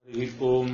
हरिः ओम्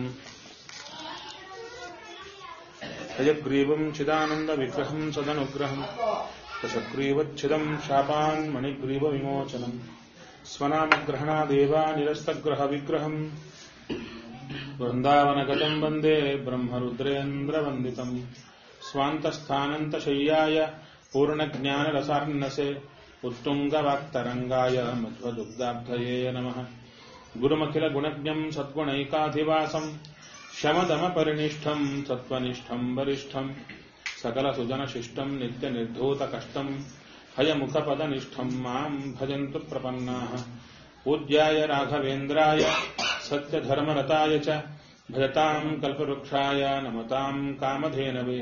हयग्रीवम् चिदानन्दविग्रहम् सदनुग्रहम् दशग्रीवच्छिदम् शापान् मणिग्रीवविमोचनम् स्वनामग्रहणादेवा निरस्तग्रहविग्रहम् वृन्दावनगतम् वन्दे ब्रह्मरुद्रेन्द्रवन्दितम् स्वान्तस्थानन्तशय्याय पूर्णज्ञानरसार्णसे उत्तुङ्गवाक्तरङ्गाय मध्वदुग्धाब्धये नमः गुरुमखिलगुणज्ञम् सद्गुणैकाधिवासम् शमदमपरिनिष्ठम् सत्त्वनिष्ठम् वरिष्ठम् सकलसुजनशिष्टम् नित्यनिर्धूतकष्टम् हयमुखपदनिष्ठम् माम् भजन्तु प्रपन्नाः पूज्याय राघवेन्द्राय सत्यधर्मरताय च भजताम् कल्पवृक्षाय नमताम् कामधेनवे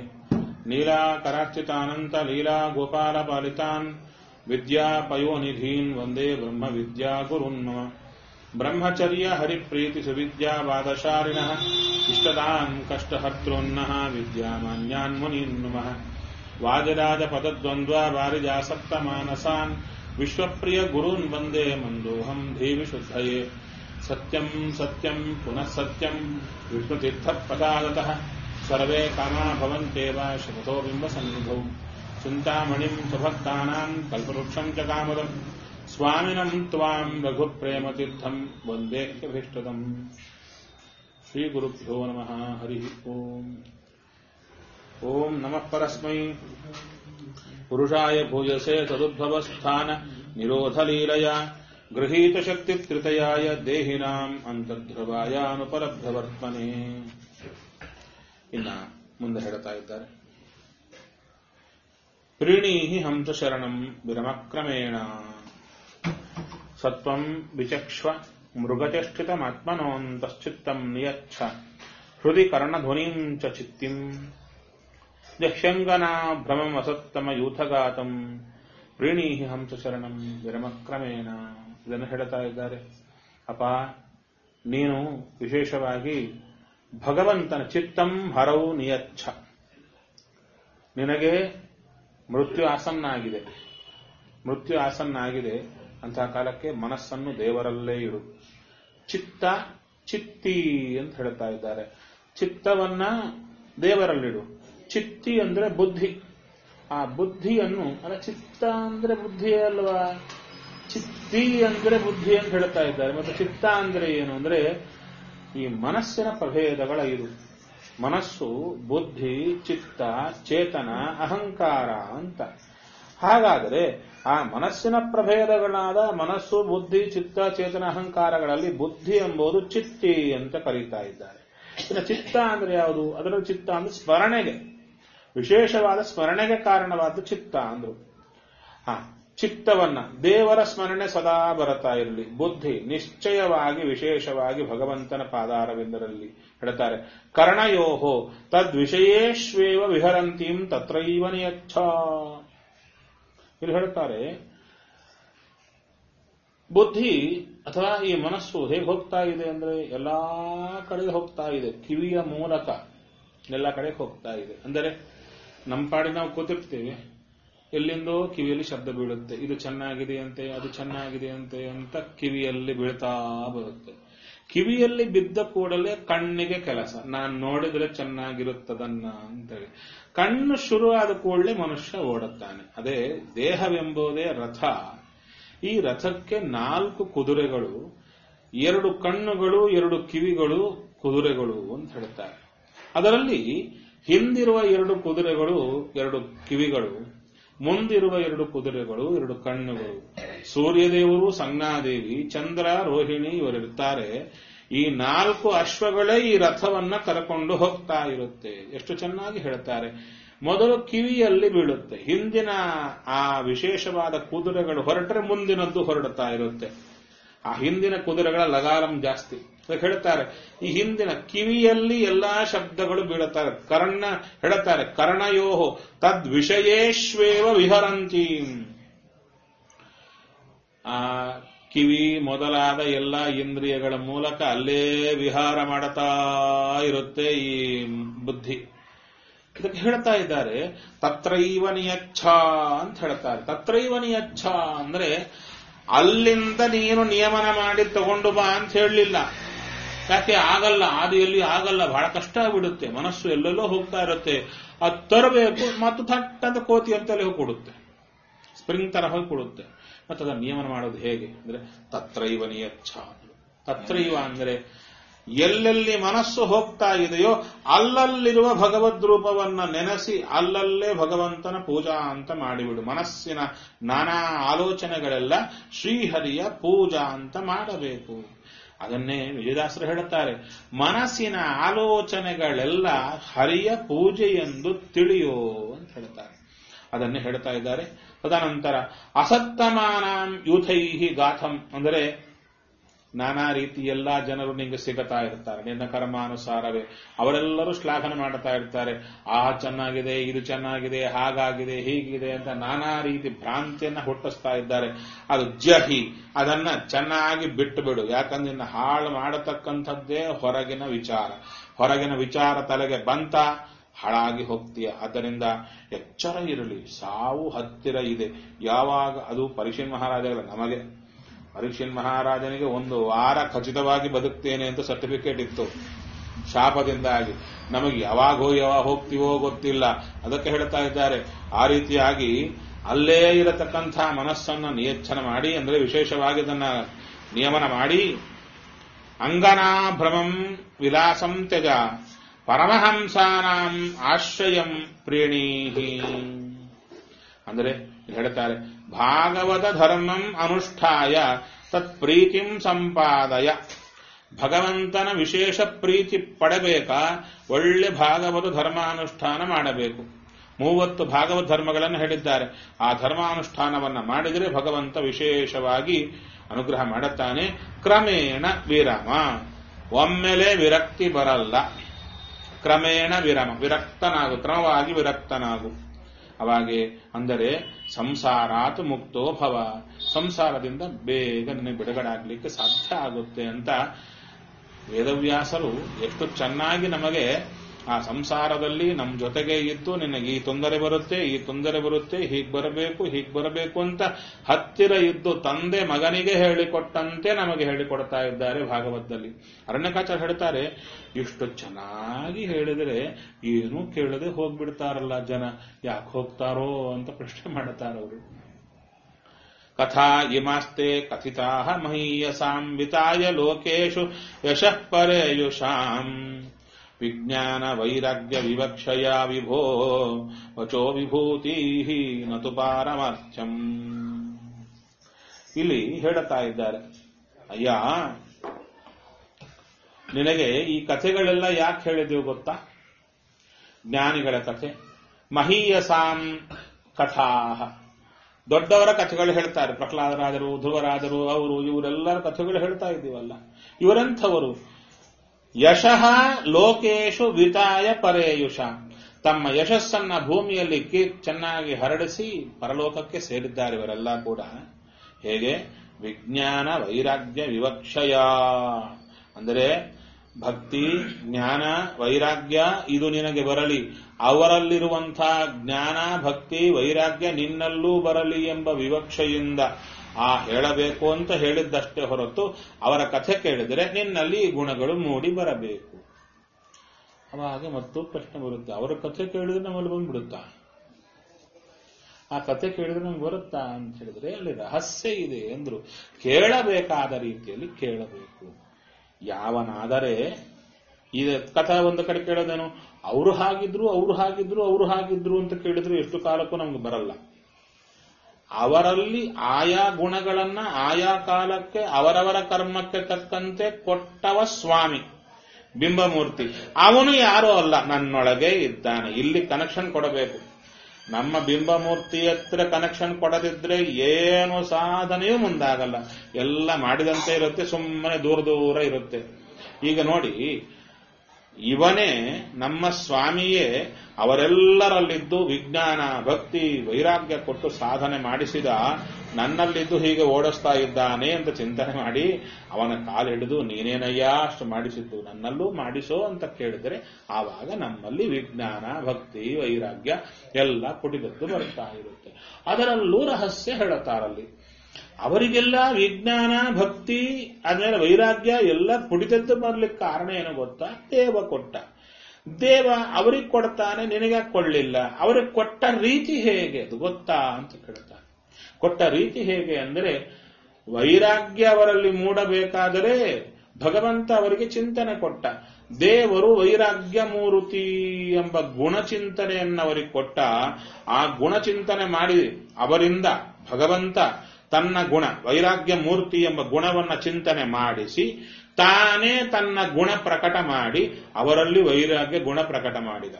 नीलाकरार्चितानन्तलीलागोपालपालितान् विद्यापयोनिधीन् वन्दे ब्रह्मविद्यागुरुन् मम ब्रह्मचर्य हरिप्रीतिसुविद्यावादशालिनः इष्टदान् कष्टहर्तॄन्नः विद्यामान्यान् मुनीन् नुमः वाजराजपदद्वन्द्वा वारिजासप्तमानसान् विश्वप्रियगुरून् वन्दे मन्दोऽहम् धीविशुद्धये सत्यम् सत्यम् पुनः सत्यम् विष्णुतीर्थप्रसादतः सर्वे कामा भवन्त्येव शपथो बिम्बसन्निधौ चिन्तामणिम् सुभक्तानाम् कल्पवृक्षम् च कामदम् स्वामिनम् त्वाम् रघुप्रेमतीर्थम् वन्देह्यभीष्टदम् श्रीगुरुभ्यो नमः हरिः ओम् ॐ नमः परस्मै पुरुषाय भूयसे तदुद्भवस्थान निरोधलीलया गृहीतशक्तित्रितयाय देहिनाम् ಅಂತರ್ಧ್ರುವಾಯಾನುಪಲಬ್ಧವರ್ತ್ಮನೆ ಇನ್ನ ಮುಂದೆ ಹೇಳ್ತಾ ಇದ್ದಾರೆ ಪ್ರೀಣೀಹಿ ಹಂಸ ಶರಣಂ ವಿರಮಕ್ರಮೇಣ ಸತ್ವಂ ವಿಚಕ್ಷ್ವ ಮೃಗಚಷ್ಟಿತಮಾತ್ಮನೋಂತಶ್ಚಿತ್ತಂ ನಿಯಚ್ಛ ಹೃದಿ ಕರ್ಣಧ್ವನಿಂ ಚ ಚಿತ್ತಿಂ ಯಕ್ಷಂಗನಾ ಭ್ರಮಂ ಅಸತ್ತಮ ಯೂಥಗಾತಂ ಪ್ರೀಣೀಹಿ ಹಂಸ ಶರಣಂ ವಿರಮಕ್ರಮೇಣ ಇದನ್ನು ಹೇಳ್ತಾ ಇದ್ದಾರೆ ಅಪ ನೀನು ವಿಶೇಷವಾಗಿ ಭಗವಂತನ ಚಿತ್ತಂ ಹರವು ನಿಯಚ್ಛ ನಿನಗೆ ಮೃತ್ಯು ಆಸನ್ನ ಆಗಿದೆ ಮೃತ್ಯು ಆಸನ್ನ ಆಗಿದೆ ಅಂತಹ ಕಾಲಕ್ಕೆ ಮನಸ್ಸನ್ನು ದೇವರಲ್ಲೇ ಇಡು ಚಿತ್ತ ಚಿತ್ತಿ ಅಂತ ಹೇಳ್ತಾ ಇದ್ದಾರೆ ಚಿತ್ತವನ್ನ ದೇವರಲ್ಲಿಡು ಚಿತ್ತಿ ಅಂದ್ರೆ ಬುದ್ಧಿ ಆ ಬುದ್ಧಿಯನ್ನು ಅಲ್ಲ ಚಿತ್ತ ಅಂದ್ರೆ ಬುದ್ಧಿ ಅಲ್ವಾ ಚಿತ್ತಿ ಅಂದ್ರೆ ಬುದ್ಧಿ ಅಂತ ಹೇಳ್ತಾ ಇದ್ದಾರೆ ಮತ್ತೆ ಚಿತ್ತ ಅಂದ್ರೆ ಏನು ಅಂದ್ರೆ ಈ ಮನಸ್ಸಿನ ಪ್ರಭೇದಗಳ ಇದು ಮನಸ್ಸು ಬುದ್ಧಿ ಚಿತ್ತ ಚೇತನ ಅಹಂಕಾರ ಅಂತ ಹಾಗಾದರೆ ಆ ಮನಸ್ಸಿನ ಪ್ರಭೇದಗಳಾದ ಮನಸ್ಸು ಬುದ್ಧಿ ಚಿತ್ತ ಚೇತನ ಅಹಂಕಾರಗಳಲ್ಲಿ ಬುದ್ಧಿ ಎಂಬುದು ಚಿತ್ತಿ ಅಂತ ಕರೀತಾ ಇದ್ದಾರೆ ಇನ್ನು ಚಿತ್ತ ಅಂದ್ರೆ ಯಾವುದು ಅದರ ಚಿತ್ತ ಅಂದ್ರೆ ಸ್ಮರಣೆಗೆ ವಿಶೇಷವಾದ ಸ್ಮರಣೆಗೆ ಕಾರಣವಾದ ಚಿತ್ತ ಅಂದ್ರು ಹಾ ಚಿತ್ತವನ್ನ ದೇವರ ಸ್ಮರಣೆ ಸದಾ ಬರತಾ ಇರಲಿ ಬುದ್ಧಿ ನಿಶ್ಚಯವಾಗಿ ವಿಶೇಷವಾಗಿ ಭಗವಂತನ ಪಾದಾರವಿಂದರಲ್ಲಿ ಹೇಳ್ತಾರೆ ಕರ್ಣಯೋಹೋ ತದ್ವಿಷಯೇಶ್ವೇವ ವಿಹರಂತೀಂ ತತ್ರೈವ ನಿಯಚ್ಛ ಇಲ್ಲಿ ಹೇಳ್ತಾರೆ ಬುದ್ಧಿ ಅಥವಾ ಈ ಮನಸ್ಸು ಹೇಗೆ ಹೋಗ್ತಾ ಇದೆ ಅಂದ್ರೆ ಎಲ್ಲಾ ಕಡೆ ಹೋಗ್ತಾ ಇದೆ ಕಿವಿಯ ಮೂಲಕ ಎಲ್ಲ ಕಡೆ ಹೋಗ್ತಾ ಇದೆ ಅಂದರೆ ನಮ್ಮ ಪಾಡಿ ನಾವು ಕೂತಿರ್ತೀವಿ ಎಲ್ಲಿಂದೋ ಕಿವಿಯಲ್ಲಿ ಶಬ್ದ ಬೀಳುತ್ತೆ ಇದು ಚೆನ್ನಾಗಿದೆ ಅಂತೆ ಅದು ಚೆನ್ನಾಗಿದೆ ಅಂತೆ ಅಂತ ಕಿವಿಯಲ್ಲಿ ಬೀಳ್ತಾ ಬರುತ್ತೆ ಕಿವಿಯಲ್ಲಿ ಬಿದ್ದ ಕೂಡಲೇ ಕಣ್ಣಿಗೆ ಕೆಲಸ ನಾನು ನೋಡಿದ್ರೆ ಚೆನ್ನಾಗಿರುತ್ತದನ್ನ ಅಂತೇಳಿ ಕಣ್ಣು ಶುರುವಾದ ಕೂಡಲೇ ಮನುಷ್ಯ ಓಡುತ್ತಾನೆ ಅದೇ ದೇಹವೆಂಬುದೇ ರಥ ಈ ರಥಕ್ಕೆ ನಾಲ್ಕು ಕುದುರೆಗಳು ಎರಡು ಕಣ್ಣುಗಳು ಎರಡು ಕಿವಿಗಳು ಕುದುರೆಗಳು ಅಂತ ಹೇಳ್ತಾರೆ ಅದರಲ್ಲಿ ಹಿಂದಿರುವ ಎರಡು ಕುದುರೆಗಳು ಎರಡು ಕಿವಿಗಳು ಮುಂದಿರುವ ಎರಡು ಕುದುರೆಗಳು ಎರಡು ಕಣ್ಣುಗಳು ಸೂರ್ಯದೇವರು ಸಂಜ್ಞಾದೇವಿ ಚಂದ್ರ ರೋಹಿಣಿ ಇವರಿರ್ತಾರೆ ಈ ನಾಲ್ಕು ಅಶ್ವಗಳೇ ಈ ರಥವನ್ನ ಕರಕೊಂಡು ಹೋಗ್ತಾ ಇರುತ್ತೆ ಎಷ್ಟು ಚೆನ್ನಾಗಿ ಹೇಳ್ತಾರೆ ಮೊದಲು ಕಿವಿಯಲ್ಲಿ ಬೀಳುತ್ತೆ ಹಿಂದಿನ ಆ ವಿಶೇಷವಾದ ಕುದುರೆಗಳು ಹೊರಟ್ರೆ ಮುಂದಿನದ್ದು ಹೊರಡುತ್ತಾ ಇರುತ್ತೆ ಆ ಹಿಂದಿನ ಕುದುರೆಗಳ ಲಗಾಲಂ ಜಾಸ್ತಿ ಹೇಳ್ತಾರೆ ಈ ಹಿಂದಿನ ಕಿವಿಯಲ್ಲಿ ಎಲ್ಲಾ ಶಬ್ದಗಳು ಬೀಳುತ್ತಾರೆ ಕರ್ಣ ಹೇಳುತ್ತಾರೆ ಕರ್ಣಯೋಹೋ ತದ್ವಿಷಯೇಶ್ವೇವ ವಿಹರಂತಿ ಆ ಕಿವಿ ಮೊದಲಾದ ಎಲ್ಲ ಇಂದ್ರಿಯಗಳ ಮೂಲಕ ಅಲ್ಲೇ ವಿಹಾರ ಮಾಡುತ್ತಾ ಇರುತ್ತೆ ಈ ಬುದ್ಧಿ ಇದಕ್ಕೆ ಹೇಳ್ತಾ ಇದ್ದಾರೆ ತತ್ರೈವ ನಿಯಚ್ಛ ಅಂತ ಹೇಳ್ತಾರೆ ತತ್ರೈವ ನಿಯಚ್ಛ ಅಂದ್ರೆ ಅಲ್ಲಿಂದ ನೀನು ನಿಯಮನ ಮಾಡಿ ತಗೊಂಡು ಬಾ ಅಂತ ಹೇಳಲಿಲ್ಲ ಯಾಕೆ ಆಗಲ್ಲ ಆದಿಯಲ್ಲಿ ಆಗಲ್ಲ ಬಹಳ ಕಷ್ಟ ಆಗ್ಬಿಡುತ್ತೆ ಮನಸ್ಸು ಎಲ್ಲೆಲ್ಲೋ ಹೋಗ್ತಾ ಇರುತ್ತೆ ಅದು ತರಬೇಕು ಮತ್ತು ಥಟ್ ಅಂತ ಕೋತಿ ಅಂತಲೇ ಹೋಗಿ ಕೊಡುತ್ತೆ ಸ್ಪ್ರಿಂಗ್ ತರ ಹೋಗಿ ಕೊಡುತ್ತೆ ಮತ್ತೆ ಅದನ್ನು ನಿಯಮನ ಮಾಡೋದು ಹೇಗೆ ಅಂದ್ರೆ ತತ್ರೈವ ನಿಯಚ್ಛ ತತ್ರೈವ ಅಂದ್ರೆ ಎಲ್ಲೆಲ್ಲಿ ಮನಸ್ಸು ಹೋಗ್ತಾ ಇದೆಯೋ ಅಲ್ಲಲ್ಲಿರುವ ಭಗವದ್ ರೂಪವನ್ನ ನೆನೆಸಿ ಅಲ್ಲಲ್ಲೇ ಭಗವಂತನ ಪೂಜಾ ಅಂತ ಮಾಡಿಬಿಡು ಮನಸ್ಸಿನ ನಾನಾ ಆಲೋಚನೆಗಳೆಲ್ಲ ಶ್ರೀಹರಿಯ ಪೂಜಾ ಅಂತ ಮಾಡಬೇಕು ಅದನ್ನೇ ವಿಜಯದಾಸರು ಹೇಳುತ್ತಾರೆ ಮನಸ್ಸಿನ ಆಲೋಚನೆಗಳೆಲ್ಲ ಹರಿಯ ಪೂಜೆ ಎಂದು ತಿಳಿಯೋ ಅಂತ ಹೇಳ್ತಾರೆ ಅದನ್ನೇ ಹೇಳ್ತಾ ಇದ್ದಾರೆ ತದನಂತರ ಅಸತ್ತಮಾನಾಂ ಯೂಥೈಹಿ ಗಾಥಂ ಅಂದರೆ ನಾನಾ ರೀತಿ ಎಲ್ಲಾ ಜನರು ನಿಂಗೆ ಸಿಗುತ್ತಾ ಇರ್ತಾರೆ ನಿನ್ನ ಕರ್ಮಾನುಸಾರವೇ ಅವರೆಲ್ಲರೂ ಶ್ಲಾಘನೆ ಮಾಡ್ತಾ ಇರ್ತಾರೆ ಆ ಚೆನ್ನಾಗಿದೆ ಇದು ಚೆನ್ನಾಗಿದೆ ಹಾಗಾಗಿದೆ ಹೀಗಿದೆ ಅಂತ ನಾನಾ ರೀತಿ ಭ್ರಾಂತಿಯನ್ನ ಹುಟ್ಟಿಸ್ತಾ ಇದ್ದಾರೆ ಅದು ಜಹಿ ಅದನ್ನ ಚೆನ್ನಾಗಿ ಬಿಟ್ಟು ಬಿಡು ಯಾಕಂದ್ರೆ ನಿನ್ನ ಹಾಳು ಮಾಡತಕ್ಕಂಥದ್ದೇ ಹೊರಗಿನ ವಿಚಾರ ಹೊರಗಿನ ವಿಚಾರ ತಲೆಗೆ ಬಂತ ಹಾಳಾಗಿ ಹೋಗ್ತೀಯ ಆದ್ದರಿಂದ ಎಚ್ಚರ ಇರಲಿ ಸಾವು ಹತ್ತಿರ ಇದೆ ಯಾವಾಗ ಅದು ಪರಿಶೀನ್ ಮಹಾರಾಜಗಳ ನಮಗೆ ಪರೀಕ್ಷಿನ್ ಮಹಾರಾಜನಿಗೆ ಒಂದು ವಾರ ಖಚಿತವಾಗಿ ಬದುಕ್ತೇನೆ ಅಂತ ಸರ್ಟಿಫಿಕೇಟ್ ಇತ್ತು ಶಾಪದಿಂದಾಗಿ ನಮಗೆ ಯಾವಾಗ ಯಾವಾಗ ಹೋಗ್ತೀವೋ ಗೊತ್ತಿಲ್ಲ ಅದಕ್ಕೆ ಹೇಳ್ತಾ ಇದ್ದಾರೆ ಆ ರೀತಿಯಾಗಿ ಅಲ್ಲೇ ಇರತಕ್ಕಂಥ ಮನಸ್ಸನ್ನು ನಿಯಚ್ಚನ ಮಾಡಿ ಅಂದ್ರೆ ವಿಶೇಷವಾಗಿ ಅದನ್ನ ನಿಯಮನ ಮಾಡಿ ಅಂಗನಾಭ್ರಮಂ ವಿಲಾಸಂ ತ್ಯಜ ಪರಮಹಂಸಾನಾಂ ಆಶ್ರಯಂ ಪ್ರೇಣೀಹಿ ಅಂದರೆ ಹೇಳ್ತಾರೆ ಭಾಗವತ ಧರ್ಮಂ ಅನುಷ್ಠಾಯ ತತ್ ಪ್ರೀತಿಂ ಸಂಪಾದಯ ಭಗವಂತನ ವಿಶೇಷ ಪ್ರೀತಿ ಪಡಬೇಕಾ ಒಳ್ಳೆ ಭಾಗವತ ಧರ್ಮಾನುಷ್ಠಾನ ಮಾಡಬೇಕು ಮೂವತ್ತು ಭಾಗವತ ಧರ್ಮಗಳನ್ನು ಹೇಳಿದ್ದಾರೆ ಆ ಧರ್ಮಾನುಷ್ಠಾನವನ್ನ ಮಾಡಿದರೆ ಭಗವಂತ ವಿಶೇಷವಾಗಿ ಅನುಗ್ರಹ ಮಾಡುತ್ತಾನೆ ಕ್ರಮೇಣ ವಿರಮ ಒಮ್ಮೆಲೆ ವಿರಕ್ತಿ ಬರಲ್ಲ ಕ್ರಮೇಣ ವಿರಮ ವಿರಕ್ತನಾಗು ಕ್ರಮವಾಗಿ ವಿರಕ್ತನಾಗು ಅವಾಗೆ ಅಂದರೆ ಸಂಸಾರಾತ್ ಮುಕ್ತೋ ಭವ ಸಂಸಾರದಿಂದ ಬೇಗ ನಿನಗೆ ಬಿಡುಗಡಾಗಲಿಕ್ಕೆ ಸಾಧ್ಯ ಆಗುತ್ತೆ ಅಂತ ವೇದವ್ಯಾಸರು ಎಷ್ಟು ಚೆನ್ನಾಗಿ ನಮಗೆ ಆ ಸಂಸಾರದಲ್ಲಿ ನಮ್ಮ ಜೊತೆಗೆ ಇದ್ದು ನಿನಗೆ ಈ ತೊಂದರೆ ಬರುತ್ತೆ ಈ ತೊಂದರೆ ಬರುತ್ತೆ ಹೀಗ್ ಬರಬೇಕು ಹೀಗ್ ಬರಬೇಕು ಅಂತ ಹತ್ತಿರ ಇದ್ದು ತಂದೆ ಮಗನಿಗೆ ಹೇಳಿಕೊಟ್ಟಂತೆ ನಮಗೆ ಹೇಳಿಕೊಡ್ತಾ ಇದ್ದಾರೆ ಭಾಗವತದಲ್ಲಿ ಅರಣ್ಯಕಾಚಾರ ಹೇಳ್ತಾರೆ ಇಷ್ಟು ಚೆನ್ನಾಗಿ ಹೇಳಿದರೆ ಏನೂ ಕೇಳದೆ ಹೋಗ್ಬಿಡ್ತಾರಲ್ಲ ಜನ ಯಾಕೆ ಹೋಗ್ತಾರೋ ಅಂತ ಪ್ರಶ್ನೆ ಮಾಡುತ್ತಾರವರು ಕಥಾ ಇಮಾಸ್ತೆ ಕಥಿತಾ ಮಹೀಯಸಾಂ ವಿತಾಯ ಲೋಕೇಶು ಯಶಃ ಪರೇಯುಷಾಂ ವಿಜ್ಞಾನ ವೈರಾಗ್ಯ ವಿವಕ್ಷಯ ವಿಭೋ ವಚೋ ವಿಭೂತಿ ನತು ಪಾರಮಾರ್ಥ್ಯಂ ಇಲ್ಲಿ ಹೇಳುತ್ತಾ ಇದ್ದಾರೆ ಅಯ್ಯ ನಿನಗೆ ಈ ಕಥೆಗಳೆಲ್ಲ ಯಾಕೆ ಹೇಳಿದೆವು ಗೊತ್ತಾ ಜ್ಞಾನಿಗಳ ಕಥೆ ಮಹೀಯಸಾಂ ಕಥಾ ದೊಡ್ಡವರ ಕಥೆಗಳು ಹೇಳ್ತಾರೆ ಪ್ರಹ್ಲಾದರಾದರು ಧ್ರುವರಾದರು ಅವರು ಇವರೆಲ್ಲರ ಕಥೆಗಳು ಹೇಳ್ತಾ ಇದ್ದೀವಲ್ಲ ಇವರಂಥವರು ಯಶಃ ಲೋಕೇಶು ವಿತಾಯ ಪರೇಯುಷ ತಮ್ಮ ಯಶಸ್ಸನ್ನ ಭೂಮಿಯಲ್ಲಿ ಕೀ ಚೆನ್ನಾಗಿ ಹರಡಿಸಿ ಪರಲೋಕಕ್ಕೆ ಸೇರಿದ್ದಾರೆ ಇವರೆಲ್ಲ ಕೂಡ ಹೇಗೆ ವಿಜ್ಞಾನ ವೈರಾಗ್ಯ ವಿವಕ್ಷಯ ಅಂದರೆ ಭಕ್ತಿ ಜ್ಞಾನ ವೈರಾಗ್ಯ ಇದು ನಿನಗೆ ಬರಲಿ ಅವರಲ್ಲಿರುವಂತಹ ಜ್ಞಾನ ಭಕ್ತಿ ವೈರಾಗ್ಯ ನಿನ್ನಲ್ಲೂ ಬರಲಿ ಎಂಬ ವಿವಕ್ಷೆಯಿಂದ ಆ ಹೇಳಬೇಕು ಅಂತ ಹೇಳಿದ್ದಷ್ಟೇ ಹೊರತು ಅವರ ಕಥೆ ಕೇಳಿದರೆ ನಿನ್ನಲ್ಲಿ ಈ ಗುಣಗಳು ಮೂಡಿ ಬರಬೇಕು ಅವಾಗ ಮತ್ತು ಪ್ರಶ್ನೆ ಬರುತ್ತೆ ಅವರ ಕಥೆ ಕೇಳಿದ್ರೆ ನಮ್ಮಲ್ಲಿ ಬಂದ್ಬಿಡುತ್ತಾ ಆ ಕಥೆ ಕೇಳಿದ್ರೆ ನಮ್ಗೆ ಬರುತ್ತಾ ಅಂತ ಹೇಳಿದ್ರೆ ಅಲ್ಲಿ ರಹಸ್ಯ ಇದೆ ಎಂದ್ರು ಕೇಳಬೇಕಾದ ರೀತಿಯಲ್ಲಿ ಕೇಳಬೇಕು ಯಾವನಾದರೆ ಈ ಕಥಾ ಒಂದು ಕಡೆ ಕೇಳೋದೇನು ಅವರು ಹಾಗಿದ್ರು ಅವರು ಹಾಗಿದ್ರು ಅವರು ಹಾಗಿದ್ರು ಅಂತ ಕೇಳಿದ್ರೆ ಎಷ್ಟು ಕಾಲಕ್ಕೂ ನಮ್ಗೆ ಬರಲ್ಲ ಅವರಲ್ಲಿ ಆಯಾ ಗುಣಗಳನ್ನ ಆಯಾ ಕಾಲಕ್ಕೆ ಅವರವರ ಕರ್ಮಕ್ಕೆ ತಕ್ಕಂತೆ ಕೊಟ್ಟವ ಸ್ವಾಮಿ ಬಿಂಬಮೂರ್ತಿ ಅವನು ಯಾರೋ ಅಲ್ಲ ನನ್ನೊಳಗೆ ಇದ್ದಾನೆ ಇಲ್ಲಿ ಕನೆಕ್ಷನ್ ಕೊಡಬೇಕು ನಮ್ಮ ಬಿಂಬಮೂರ್ತಿ ಹತ್ರ ಕನೆಕ್ಷನ್ ಕೊಡದಿದ್ರೆ ಏನು ಸಾಧನೆಯೂ ಮುಂದಾಗಲ್ಲ ಎಲ್ಲ ಮಾಡಿದಂತೆ ಇರುತ್ತೆ ಸುಮ್ಮನೆ ದೂರ ದೂರ ಇರುತ್ತೆ ಈಗ ನೋಡಿ ಇವನೇ ನಮ್ಮ ಸ್ವಾಮಿಯೇ ಅವರೆಲ್ಲರಲ್ಲಿದ್ದು ವಿಜ್ಞಾನ ಭಕ್ತಿ ವೈರಾಗ್ಯ ಕೊಟ್ಟು ಸಾಧನೆ ಮಾಡಿಸಿದ ನನ್ನಲ್ಲಿದ್ದು ಹೀಗೆ ಓಡಿಸ್ತಾ ಇದ್ದಾನೆ ಅಂತ ಚಿಂತನೆ ಮಾಡಿ ಅವನ ಕಾಲಿಡಿದು ನೀನೇನಯ್ಯ ಅಷ್ಟು ಮಾಡಿಸಿದ್ದು ನನ್ನಲ್ಲೂ ಮಾಡಿಸೋ ಅಂತ ಕೇಳಿದರೆ ಆವಾಗ ನಮ್ಮಲ್ಲಿ ವಿಜ್ಞಾನ ಭಕ್ತಿ ವೈರಾಗ್ಯ ಎಲ್ಲ ಪುಟಿದದ್ದು ಬರ್ತಾ ಇರುತ್ತೆ ಅದರಲ್ಲೂ ರಹಸ್ಯ ಹೇಳುತ್ತಾರಲ್ಲಿ ಅವರಿಗೆಲ್ಲ ವಿಜ್ಞಾನ ಭಕ್ತಿ ಆದ್ಮೇಲೆ ವೈರಾಗ್ಯ ಎಲ್ಲ ಪುಡಿದದ್ದು ಬರ್ಲಿಕ್ಕೆ ಕಾರಣ ಏನು ಗೊತ್ತಾ ದೇವ ಕೊಟ್ಟ ದೇವ ಅವರಿಗೆ ಕೊಡ್ತಾನೆ ನಿನಗೆ ಕೊಳ್ಳಿಲ್ಲ ಅವರಿಗೆ ಕೊಟ್ಟ ರೀತಿ ಹೇಗೆ ಅದು ಗೊತ್ತಾ ಅಂತ ಕೇಳ್ತಾನೆ ಕೊಟ್ಟ ರೀತಿ ಹೇಗೆ ಅಂದರೆ ವೈರಾಗ್ಯ ಅವರಲ್ಲಿ ಮೂಡಬೇಕಾದರೆ ಭಗವಂತ ಅವರಿಗೆ ಚಿಂತನೆ ಕೊಟ್ಟ ದೇವರು ವೈರಾಗ್ಯ ಮೂರುತಿ ಎಂಬ ಗುಣಚಿಂತನೆಯನ್ನು ಅವರಿಗೆ ಕೊಟ್ಟ ಆ ಗುಣಚಿಂತನೆ ಮಾಡಿ ಅವರಿಂದ ಭಗವಂತ ತನ್ನ ಗುಣ ವೈರಾಗ್ಯ ಮೂರ್ತಿ ಎಂಬ ಗುಣವನ್ನ ಚಿಂತನೆ ಮಾಡಿಸಿ ತಾನೇ ತನ್ನ ಗುಣ ಪ್ರಕಟ ಮಾಡಿ ಅವರಲ್ಲಿ ವೈರಾಗ್ಯ ಗುಣ ಪ್ರಕಟ ಮಾಡಿದ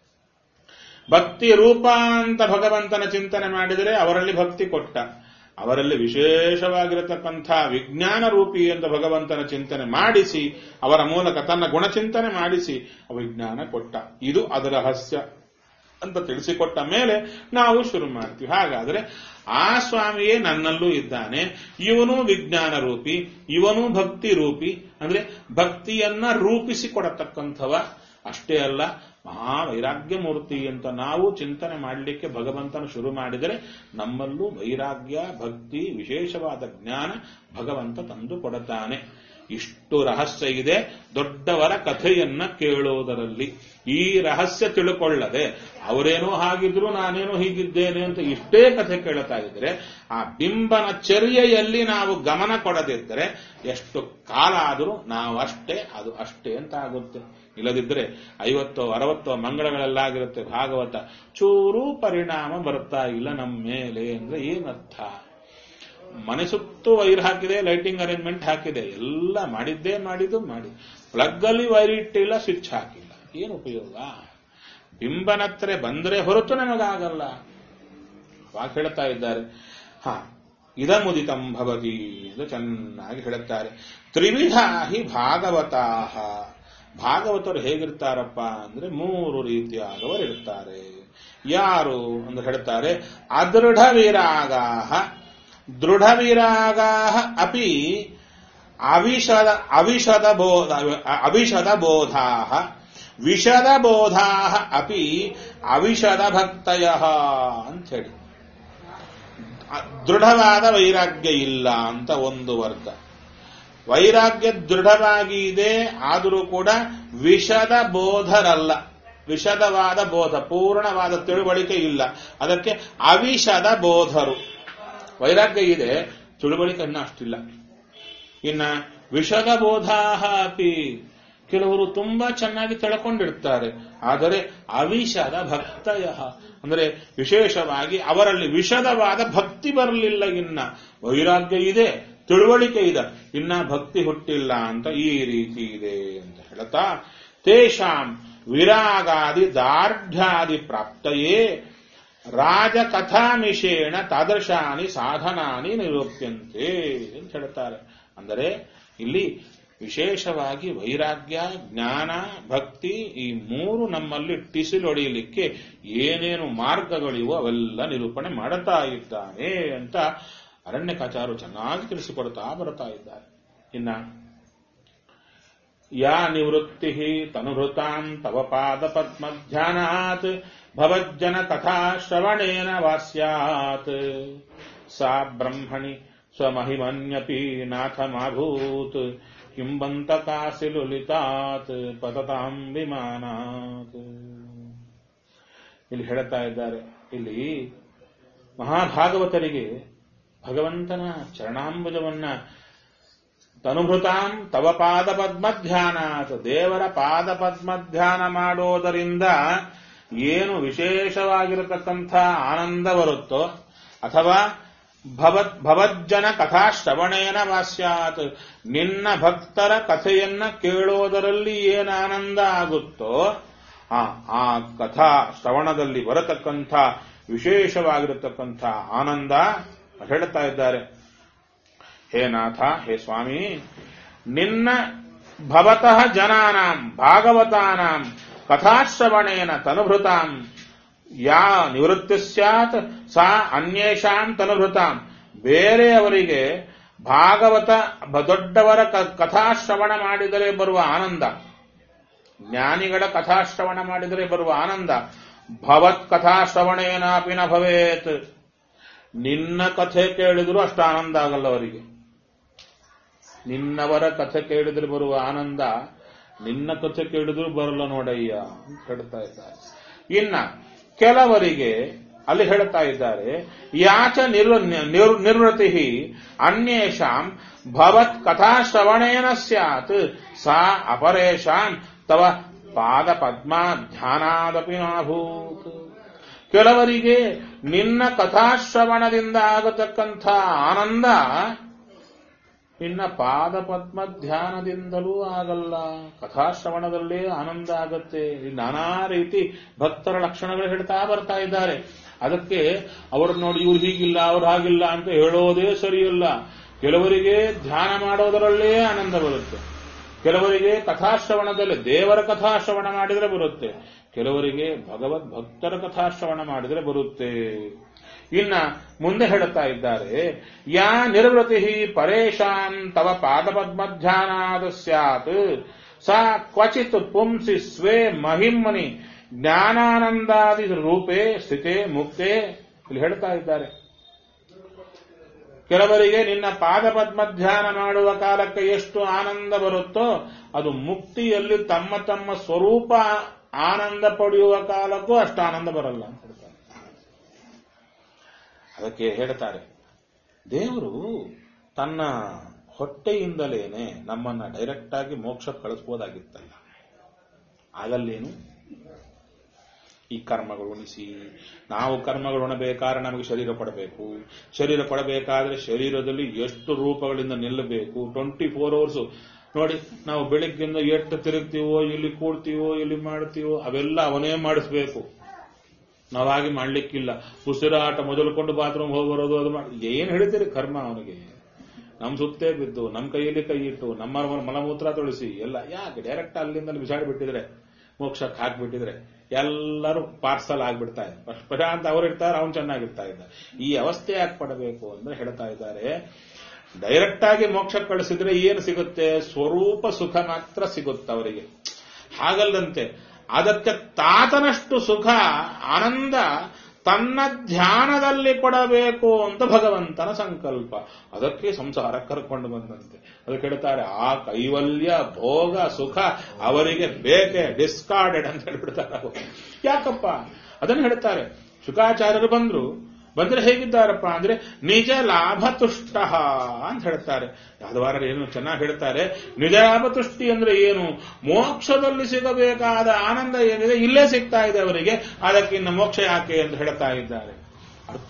ಭಕ್ತಿ ರೂಪ ಅಂತ ಭಗವಂತನ ಚಿಂತನೆ ಮಾಡಿದರೆ ಅವರಲ್ಲಿ ಭಕ್ತಿ ಕೊಟ್ಟ ಅವರಲ್ಲಿ ವಿಶೇಷವಾಗಿರತಕ್ಕಂಥ ವಿಜ್ಞಾನ ರೂಪಿ ಅಂತ ಭಗವಂತನ ಚಿಂತನೆ ಮಾಡಿಸಿ ಅವರ ಮೂಲಕ ತನ್ನ ಗುಣಚಿಂತನೆ ಮಾಡಿಸಿ ವಿಜ್ಞಾನ ಕೊಟ್ಟ ಇದು ಅದರ ರಹಸ್ಯ ಅಂತ ತಿಳಿಸಿಕೊಟ್ಟ ಮೇಲೆ ನಾವು ಶುರು ಮಾಡ್ತೀವಿ ಹಾಗಾದ್ರೆ ಆ ಸ್ವಾಮಿಯೇ ನನ್ನಲ್ಲೂ ಇದ್ದಾನೆ ಇವನು ವಿಜ್ಞಾನ ರೂಪಿ ಇವನು ಭಕ್ತಿ ರೂಪಿ ಅಂದ್ರೆ ಭಕ್ತಿಯನ್ನ ರೂಪಿಸಿಕೊಡತಕ್ಕಂಥವ ಅಷ್ಟೇ ಅಲ್ಲ ಮಹಾ ವೈರಾಗ್ಯ ಮೂರ್ತಿ ಅಂತ ನಾವು ಚಿಂತನೆ ಮಾಡಲಿಕ್ಕೆ ಭಗವಂತನ ಶುರು ಮಾಡಿದರೆ ನಮ್ಮಲ್ಲೂ ವೈರಾಗ್ಯ ಭಕ್ತಿ ವಿಶೇಷವಾದ ಜ್ಞಾನ ಭಗವಂತ ತಂದು ಕೊಡುತ್ತಾನೆ ಇಷ್ಟು ರಹಸ್ಯ ಇದೆ ದೊಡ್ಡವರ ಕಥೆಯನ್ನ ಕೇಳೋದರಲ್ಲಿ ಈ ರಹಸ್ಯ ತಿಳ್ಕೊಳ್ಳದೆ ಅವರೇನೋ ಹಾಗಿದ್ರು ನಾನೇನೋ ಹೀಗಿದ್ದೇನೆ ಅಂತ ಇಷ್ಟೇ ಕಥೆ ಕೇಳ್ತಾ ಇದ್ರೆ ಆ ಬಿಂಬನ ಚರ್ಯೆಯಲ್ಲಿ ನಾವು ಗಮನ ಕೊಡದಿದ್ದರೆ ಎಷ್ಟು ಕಾಲ ಆದರೂ ನಾವು ಅಷ್ಟೇ ಅದು ಅಷ್ಟೇ ಅಂತ ಆಗುತ್ತೆ ಇಲ್ಲದಿದ್ದರೆ ಐವತ್ತೋ ಅರವತ್ತೋ ಮಂಗಳಗಳಲ್ಲಾಗಿರುತ್ತೆ ಭಾಗವತ ಚೂರು ಪರಿಣಾಮ ಬರ್ತಾ ಇಲ್ಲ ನಮ್ಮ ಮೇಲೆ ಅಂದ್ರೆ ಏನರ್ಥ ಮನೆ ಸುತ್ತು ವೈರ್ ಹಾಕಿದೆ ಲೈಟಿಂಗ್ ಅರೇಂಜ್ಮೆಂಟ್ ಹಾಕಿದೆ ಎಲ್ಲ ಮಾಡಿದ್ದೇ ಮಾಡಿದ್ದು ಮಾಡಿ ಪ್ಲಗ್ ಅಲ್ಲಿ ವೈರ್ ಇಟ್ಟಿಲ್ಲ ಸ್ವಿಚ್ ಹಾಕಿಲ್ಲ ಏನು ಉಪಯೋಗ ಬಿಂಬನತ್ರ ಬಂದ್ರೆ ಹೊರತು ನಮಗಾಗಲ್ಲ ಅವಾಗ ಹೇಳ್ತಾ ಇದ್ದಾರೆ ಹಾ ಇದಮುದಿತಂ ಭವತಿ ಎಂದು ಚೆನ್ನಾಗಿ ಹೇಳುತ್ತಾರೆ ತ್ರಿವಿಧ ಹಿ ಭಾಗವತಾಹ ಭಾಗವತರು ಹೇಗಿರ್ತಾರಪ್ಪ ಅಂದ್ರೆ ಮೂರು ರೀತಿಯಾದವರು ಇರ್ತಾರೆ ಯಾರು ಅಂತ ಹೇಳ್ತಾರೆ ಅದೃಢ ವಿರಾಗಾಹ ದೃಢ ವಿರಾಗಾಹ ಅಪಿ ಅವಿಷದ ಅವಿಷದ ಬೋಧ ಅವಿಷದ ಬೋಧಾಹ ವಿಷದ ಬೋಧಾಹ ಅಪಿ ಅವಿಷದ ಭಕ್ತಯ ಅಂತ ಹೇಳಿ ದೃಢವಾದ ವೈರಾಗ್ಯ ಇಲ್ಲ ಅಂತ ಒಂದು ವರ್ಗ ವೈರಾಗ್ಯ ದೃಢವಾಗಿ ಇದೆ ಆದರೂ ಕೂಡ ವಿಷದ ಬೋಧರಲ್ಲ ವಿಷದವಾದ ಬೋಧ ಪೂರ್ಣವಾದ ತಿಳುವಳಿಕೆ ಇಲ್ಲ ಅದಕ್ಕೆ ಅವಿಷದ ಬೋಧರು ವೈರಾಗ್ಯ ಇದೆ ತಿಳುವಳಿಕೆ ಇನ್ನೂ ಅಷ್ಟಿಲ್ಲ ಇನ್ನ ವಿಷದ ಬೋಧಾಹ ಅಪಿ ಕೆಲವರು ತುಂಬಾ ಚೆನ್ನಾಗಿ ತಿಳ್ಕೊಂಡಿರ್ತಾರೆ ಆದರೆ ಅವಿಷದ ಭಕ್ತಯ ಅಂದರೆ ವಿಶೇಷವಾಗಿ ಅವರಲ್ಲಿ ವಿಷದವಾದ ಭಕ್ತಿ ಬರಲಿಲ್ಲ ಇನ್ನ ವೈರಾಗ್ಯ ಇದೆ ತಿಳುವಳಿಕೆ ಇದೆ ಇನ್ನ ಭಕ್ತಿ ಹುಟ್ಟಿಲ್ಲ ಅಂತ ಈ ರೀತಿ ಇದೆ ಅಂತ ಹೇಳ್ತಾ ತೇಷಾಂ ವಿರಾಗಾದಿ ದಾರ್ಢ್ಯಾದಿ ಪ್ರಾಪ್ತಯೇ ರಾಜಕಥಾಮಿಷೇಣ ತಾದೃಶಾನಿ ಸಾಧನಾನಿ ನಿರೂಪ್ಯಂತೆ ಅಂತ ಹೇಳ್ತಾರೆ ಅಂದರೆ ಇಲ್ಲಿ ವಿಶೇಷವಾಗಿ ವೈರಾಗ್ಯ ಜ್ಞಾನ ಭಕ್ತಿ ಈ ಮೂರು ನಮ್ಮಲ್ಲಿ ಟಿಸಿಲೊಡೆಯಲಿಕ್ಕೆ ಏನೇನು ಮಾರ್ಗಗಳಿವೋ ಅವೆಲ್ಲ ನಿರೂಪಣೆ ಮಾಡುತ್ತಾ ಇದ್ದಾನೆ ಅಂತ ಅರಣ್ಯಕಾಚಾರು ಚೆನ್ನಾಗಿ ತಿಳಿಸಿಕೊಡ್ತಾ ಬರ್ತಾ ಇದ್ದಾರೆ ಇನ್ನ ಯಾ ನಿವೃತ್ತಿ ತನುಹೃತಾಂ ತವ ಪಾದ ಪದ್ಮಧ್ಯಾನಾತ್ ಭವಜ್ಜನ ಕಥಾ ಶ್ರವಣೇನ ವಾಸ್ಯಾತ್ ಸಾ ಬ್ರಹ್ಮಣಿ ಸ್ವಮಹಿಮನ್ಯಪಿ ನಾಥಮಾಭೂತ್ ಕಿಂಬಂತಕಾಸಿ ಲುಲಿತಾತ್ ಪತತಾಂ ವಿಮಾನಾತ್ ಇಲ್ಲಿ ಹೇಳ್ತಾ ಇದ್ದಾರೆ ಇಲ್ಲಿ ಮಹಾಭಾಗವತರಿಗೆ ಭಗವಂತನ ಚರಣಾಂಬುಜವನ್ನ ತನುಭೃತಾಂ ತವ ಪಾದ ಪದ್ಮಧ್ಯಾನಾತ್ ದೇವರ ಪಾದ ಪದ್ಮಧ್ಯಾನ ಮಾಡೋದರಿಂದ ಏನು ವಿಶೇಷವಾಗಿರತಕ್ಕಂಥ ಆನಂದ ಬರುತ್ತೋ ಅಥವಾ ಭವತ್ ಭವಜ್ಜನ ಕಥಾಶ್ರವಣೇನ ವಾಸ್ಯಾತ್ ನಿನ್ನ ಭಕ್ತರ ಕಥೆಯನ್ನ ಕೇಳೋದರಲ್ಲಿ ಏನು ಆನಂದ ಆಗುತ್ತೋ ಆ ಆ ಕಥಾ ಶ್ರವಣದಲ್ಲಿ ಬರತಕ್ಕಂಥ ವಿಶೇಷವಾಗಿರತಕ್ಕಂಥ ಆನಂದ ಹೇಳ್ತಾ ಇದ್ದಾರೆ ಹೇ ನಾಥ ಹೇ ಸ್ವಾಮಿ ನಿನ್ನ ಭವತಃ ಜನಾನಾಂ ಭಾಗವತಾನಾಂ ಕಥಾಶ್ರವಣೇನ ತನುಭೃತಾಂ ಯಾ ನಿವೃತ್ತಿ ಸ್ಯಾತ್ ಸಾ ಅನ್ಯೇಷಾಂ ತನುಭೃತಾಂ ಬೇರೆಯವರಿಗೆ ಭಾಗವತ ದೊಡ್ಡವರ ಕಥಾಶ್ರವಣ ಮಾಡಿದರೆ ಬರುವ ಆನಂದ ಜ್ಞಾನಿಗಳ ಕಥಾಶ್ರವಣ ಮಾಡಿದರೆ ಬರುವ ಆನಂದ ಭವತ್ ಕಥಾಶ್ರವಣೇನಾಪಿ ನ ಭವೇತ್ ನಿನ್ನ ಕಥೆ ಕೇಳಿದ್ರು ಅಷ್ಟು ಆನಂದ ಆಗಲ್ಲ ಅವರಿಗೆ ನಿನ್ನವರ ಕಥೆ ಕೇಳಿದ್ರೆ ಬರುವ ಆನಂದ ನಿನ್ನ ಕಥೆ ಕೇಳಿದ್ರು ಬರಲ್ಲ ನೋಡಯ್ಯ ಅಂತ ಹೇಳ್ತಾ ಇದ್ದಾರೆ ಇನ್ನ ಕೆಲವರಿಗೆ ಅಲ್ಲಿ ಹೇಳ್ತಾ ಇದ್ದಾರೆ ಯಾಚ ನಿರ್ ನಿರ್- ನಿರ್ವೃತಿ ಅನ್ಯೇಷಾಂ ಭವತ್ ಕಥಾಶ್ರವಣೇನ ಸ್ಯಾತ್ ಸಾ ಅಪರೇಷಾಂ ತವ ಪಾದ ಪದ್ಮಾ ಧ್ಯಾನಾದಪಿ ನಾಭೂತ್ ಕೆಲವರಿಗೆ ನಿನ್ನ ಕಥಾಶ್ರವಣದಿಂದ ಆಗತಕ್ಕಂಥ ಆನಂದ ನಿನ್ನ ಪಾದ ಪದ್ಮ ಧ್ಯಾನದಿಂದಲೂ ಆಗಲ್ಲ ಕಥಾಶ್ರವಣದಲ್ಲೇ ಆನಂದ ಆಗತ್ತೆ ಈ ನಾನಾ ರೀತಿ ಭಕ್ತರ ಲಕ್ಷಣಗಳು ಹೇಳ್ತಾ ಬರ್ತಾ ಇದ್ದಾರೆ ಅದಕ್ಕೆ ಅವರು ನೋಡಿ ಇವ್ರು ಹೀಗಿಲ್ಲ ಅವ್ರು ಹಾಗಿಲ್ಲ ಅಂತ ಹೇಳೋದೇ ಸರಿಯಲ್ಲ ಕೆಲವರಿಗೆ ಧ್ಯಾನ ಮಾಡೋದರಲ್ಲೇ ಆನಂದ ಬರುತ್ತೆ ಕೆಲವರಿಗೆ ಕಥಾಶ್ರವಣದಲ್ಲಿ ದೇವರ ಕಥಾಶ್ರವಣ ಮಾಡಿದರೆ ಬರುತ್ತೆ ಕೆಲವರಿಗೆ ಭಗವದ್ ಭಕ್ತರ ಕಥಾಶ್ರವಣ ಮಾಡಿದರೆ ಬರುತ್ತೆ ಇನ್ನ ಮುಂದೆ ಹೇಳುತ್ತಾ ಇದ್ದಾರೆ ಯಾ ನಿರ್ವೃತಿ ಪರೇಶಾನ್ ತವ ಪಾದಪದ್ಮಧ್ಯಾನಾದ ಸ್ಯಾತ್ ಸಾ ಕ್ವಚಿತ್ ಪುಂಸಿ ಸ್ವೇ ಮಹಿಮ್ಮನಿ ಜ್ಞಾನಾನಂದಾದಿ ರೂಪೇ ಸ್ಥಿತೆ ಮುಕ್ತೆ ಇಲ್ಲಿ ಹೇಳ್ತಾ ಇದ್ದಾರೆ ಕೆಲವರಿಗೆ ನಿನ್ನ ಪಾದಪದ್ಮ ಧ್ಯಾನ ಮಾಡುವ ಕಾಲಕ್ಕೆ ಎಷ್ಟು ಆನಂದ ಬರುತ್ತೋ ಅದು ಮುಕ್ತಿಯಲ್ಲಿ ತಮ್ಮ ತಮ್ಮ ಸ್ವರೂಪ ಆನಂದ ಪಡೆಯುವ ಕಾಲಕ್ಕೂ ಅಷ್ಟು ಆನಂದ ಬರಲ್ಲ ಅಂತ ಹೇಳ್ತಾರೆ ಅದಕ್ಕೆ ಹೇಳ್ತಾರೆ ದೇವರು ತನ್ನ ಹೊಟ್ಟೆಯಿಂದಲೇನೆ ನಮ್ಮನ್ನ ಡೈರೆಕ್ಟ್ ಆಗಿ ಮೋಕ್ಷ ಕಳಿಸ್ಬೋದಾಗಿತ್ತಲ್ಲ ಆಗಲ್ಲೇನು ಈ ಕರ್ಮಗಳು ಉಣಿಸಿ ನಾವು ಕರ್ಮಗಳು ಉಣಬೇಕಾದ್ರೆ ನಮಗೆ ಶರೀರ ಪಡಬೇಕು ಶರೀರ ಪಡಬೇಕಾದ್ರೆ ಶರೀರದಲ್ಲಿ ಎಷ್ಟು ರೂಪಗಳಿಂದ ನಿಲ್ಲಬೇಕು ಟ್ವೆಂಟಿ ಫೋರ್ ಅವರ್ಸ್ ನೋಡಿ ನಾವು ಬೆಳಿಗ್ಗೆಯಿಂದ ಎಷ್ಟು ತಿರುಗ್ತೀವೋ ಇಲ್ಲಿ ಕೂಡ್ತೀವೋ ಇಲ್ಲಿ ಮಾಡ್ತೀವೋ ಅವೆಲ್ಲ ಅವನೇ ಮಾಡಿಸ್ಬೇಕು ನಾವಾಗಿ ಮಾಡ್ಲಿಕ್ಕಿಲ್ಲ ಉಸಿರಾಟ ಮೊದಲುಕೊಂಡು ಬಾತ್ರೂಮ್ ಹೋಗಿ ಬರೋದು ಅದು ಮಾಡಿ ಏನ್ ಹೇಳ್ತೀರಿ ಕರ್ಮ ಅವನಿಗೆ ನಮ್ ಸುತ್ತೇ ಬಿದ್ದು ನಮ್ ಕೈಯಲ್ಲಿ ಕೈ ಇಟ್ಟು ನಮ್ಮ ಮಲಮೂತ್ರ ತೊಳಿಸಿ ಎಲ್ಲ ಯಾಕೆ ಡೈರೆಕ್ಟ್ ಅಲ್ಲಿಂದ ಬಿಸಾಡಿಬಿಟ್ಟಿದ್ರೆ ಮೋಕ್ಷಕ್ಕೆ ಹಾಕ್ಬಿಟ್ಟಿದ್ರೆ ಎಲ್ಲರೂ ಪಾರ್ಸಲ್ ಆಗ್ಬಿಡ್ತಾ ಇದೆ ಪ್ರಶಾಂತ್ ಅವ್ರು ಇರ್ತಾರೆ ಅವ್ನು ಚೆನ್ನಾಗಿರ್ತಾ ಇದ್ದ ಈ ಅವಸ್ಥೆ ಯಾಕೆ ಪಡಬೇಕು ಅಂದ್ರೆ ಹೇಳ್ತಾ ಇದ್ದಾರೆ ಡೈರೆಕ್ಟ್ ಆಗಿ ಮೋಕ್ಷ ಕಳಿಸಿದ್ರೆ ಏನು ಸಿಗುತ್ತೆ ಸ್ವರೂಪ ಸುಖ ಮಾತ್ರ ಸಿಗುತ್ತೆ ಅವರಿಗೆ ಹಾಗಲ್ಲಂತೆ ಅದಕ್ಕೆ ತಾತನಷ್ಟು ಸುಖ ಆನಂದ ತನ್ನ ಧ್ಯಾನದಲ್ಲಿ ಕೊಡಬೇಕು ಅಂತ ಭಗವಂತನ ಸಂಕಲ್ಪ ಅದಕ್ಕೆ ಸಂಸಾರ ಕರ್ಕೊಂಡು ಬಂದಂತೆ ಅದಕ್ಕೆ ಹೇಳ್ತಾರೆ ಆ ಕೈವಲ್ಯ ಭೋಗ ಸುಖ ಅವರಿಗೆ ಬೇಕೆ ಡಿಸ್ಕಾರ್ಡೆಡ್ ಅಂತ ಹೇಳ್ಬಿಡ್ತಾರೆ ಅವರು. ಯಾಕಪ್ಪ ಅದನ್ನು ಹೇಳ್ತಾರೆ ಶುಕಾಚಾರ್ಯರು ಬಂದ್ರು ಬಂದ್ರೆ ಹೇಗಿದ್ದಾರಪ್ಪ ಅಂದ್ರೆ ನಿಜ ಲಾಭ ತುಷ್ಟ ಅಂತ ಹೇಳ್ತಾರೆ ಯಾದವಾರ ಏನು ಚೆನ್ನಾಗಿ ಹೇಳ್ತಾರೆ ನಿಜ ಲಾಭ ತುಷ್ಟಿ ಅಂದ್ರೆ ಏನು ಮೋಕ್ಷದಲ್ಲಿ ಸಿಗಬೇಕಾದ ಆನಂದ ಏನಿದೆ ಇಲ್ಲೇ ಸಿಗ್ತಾ ಇದೆ ಅವರಿಗೆ ಅದಕ್ಕೆ ಇನ್ನು ಮೋಕ್ಷ ಯಾಕೆ ಅಂತ ಹೇಳ್ತಾ ಇದ್ದಾರೆ ಅರ್ಥ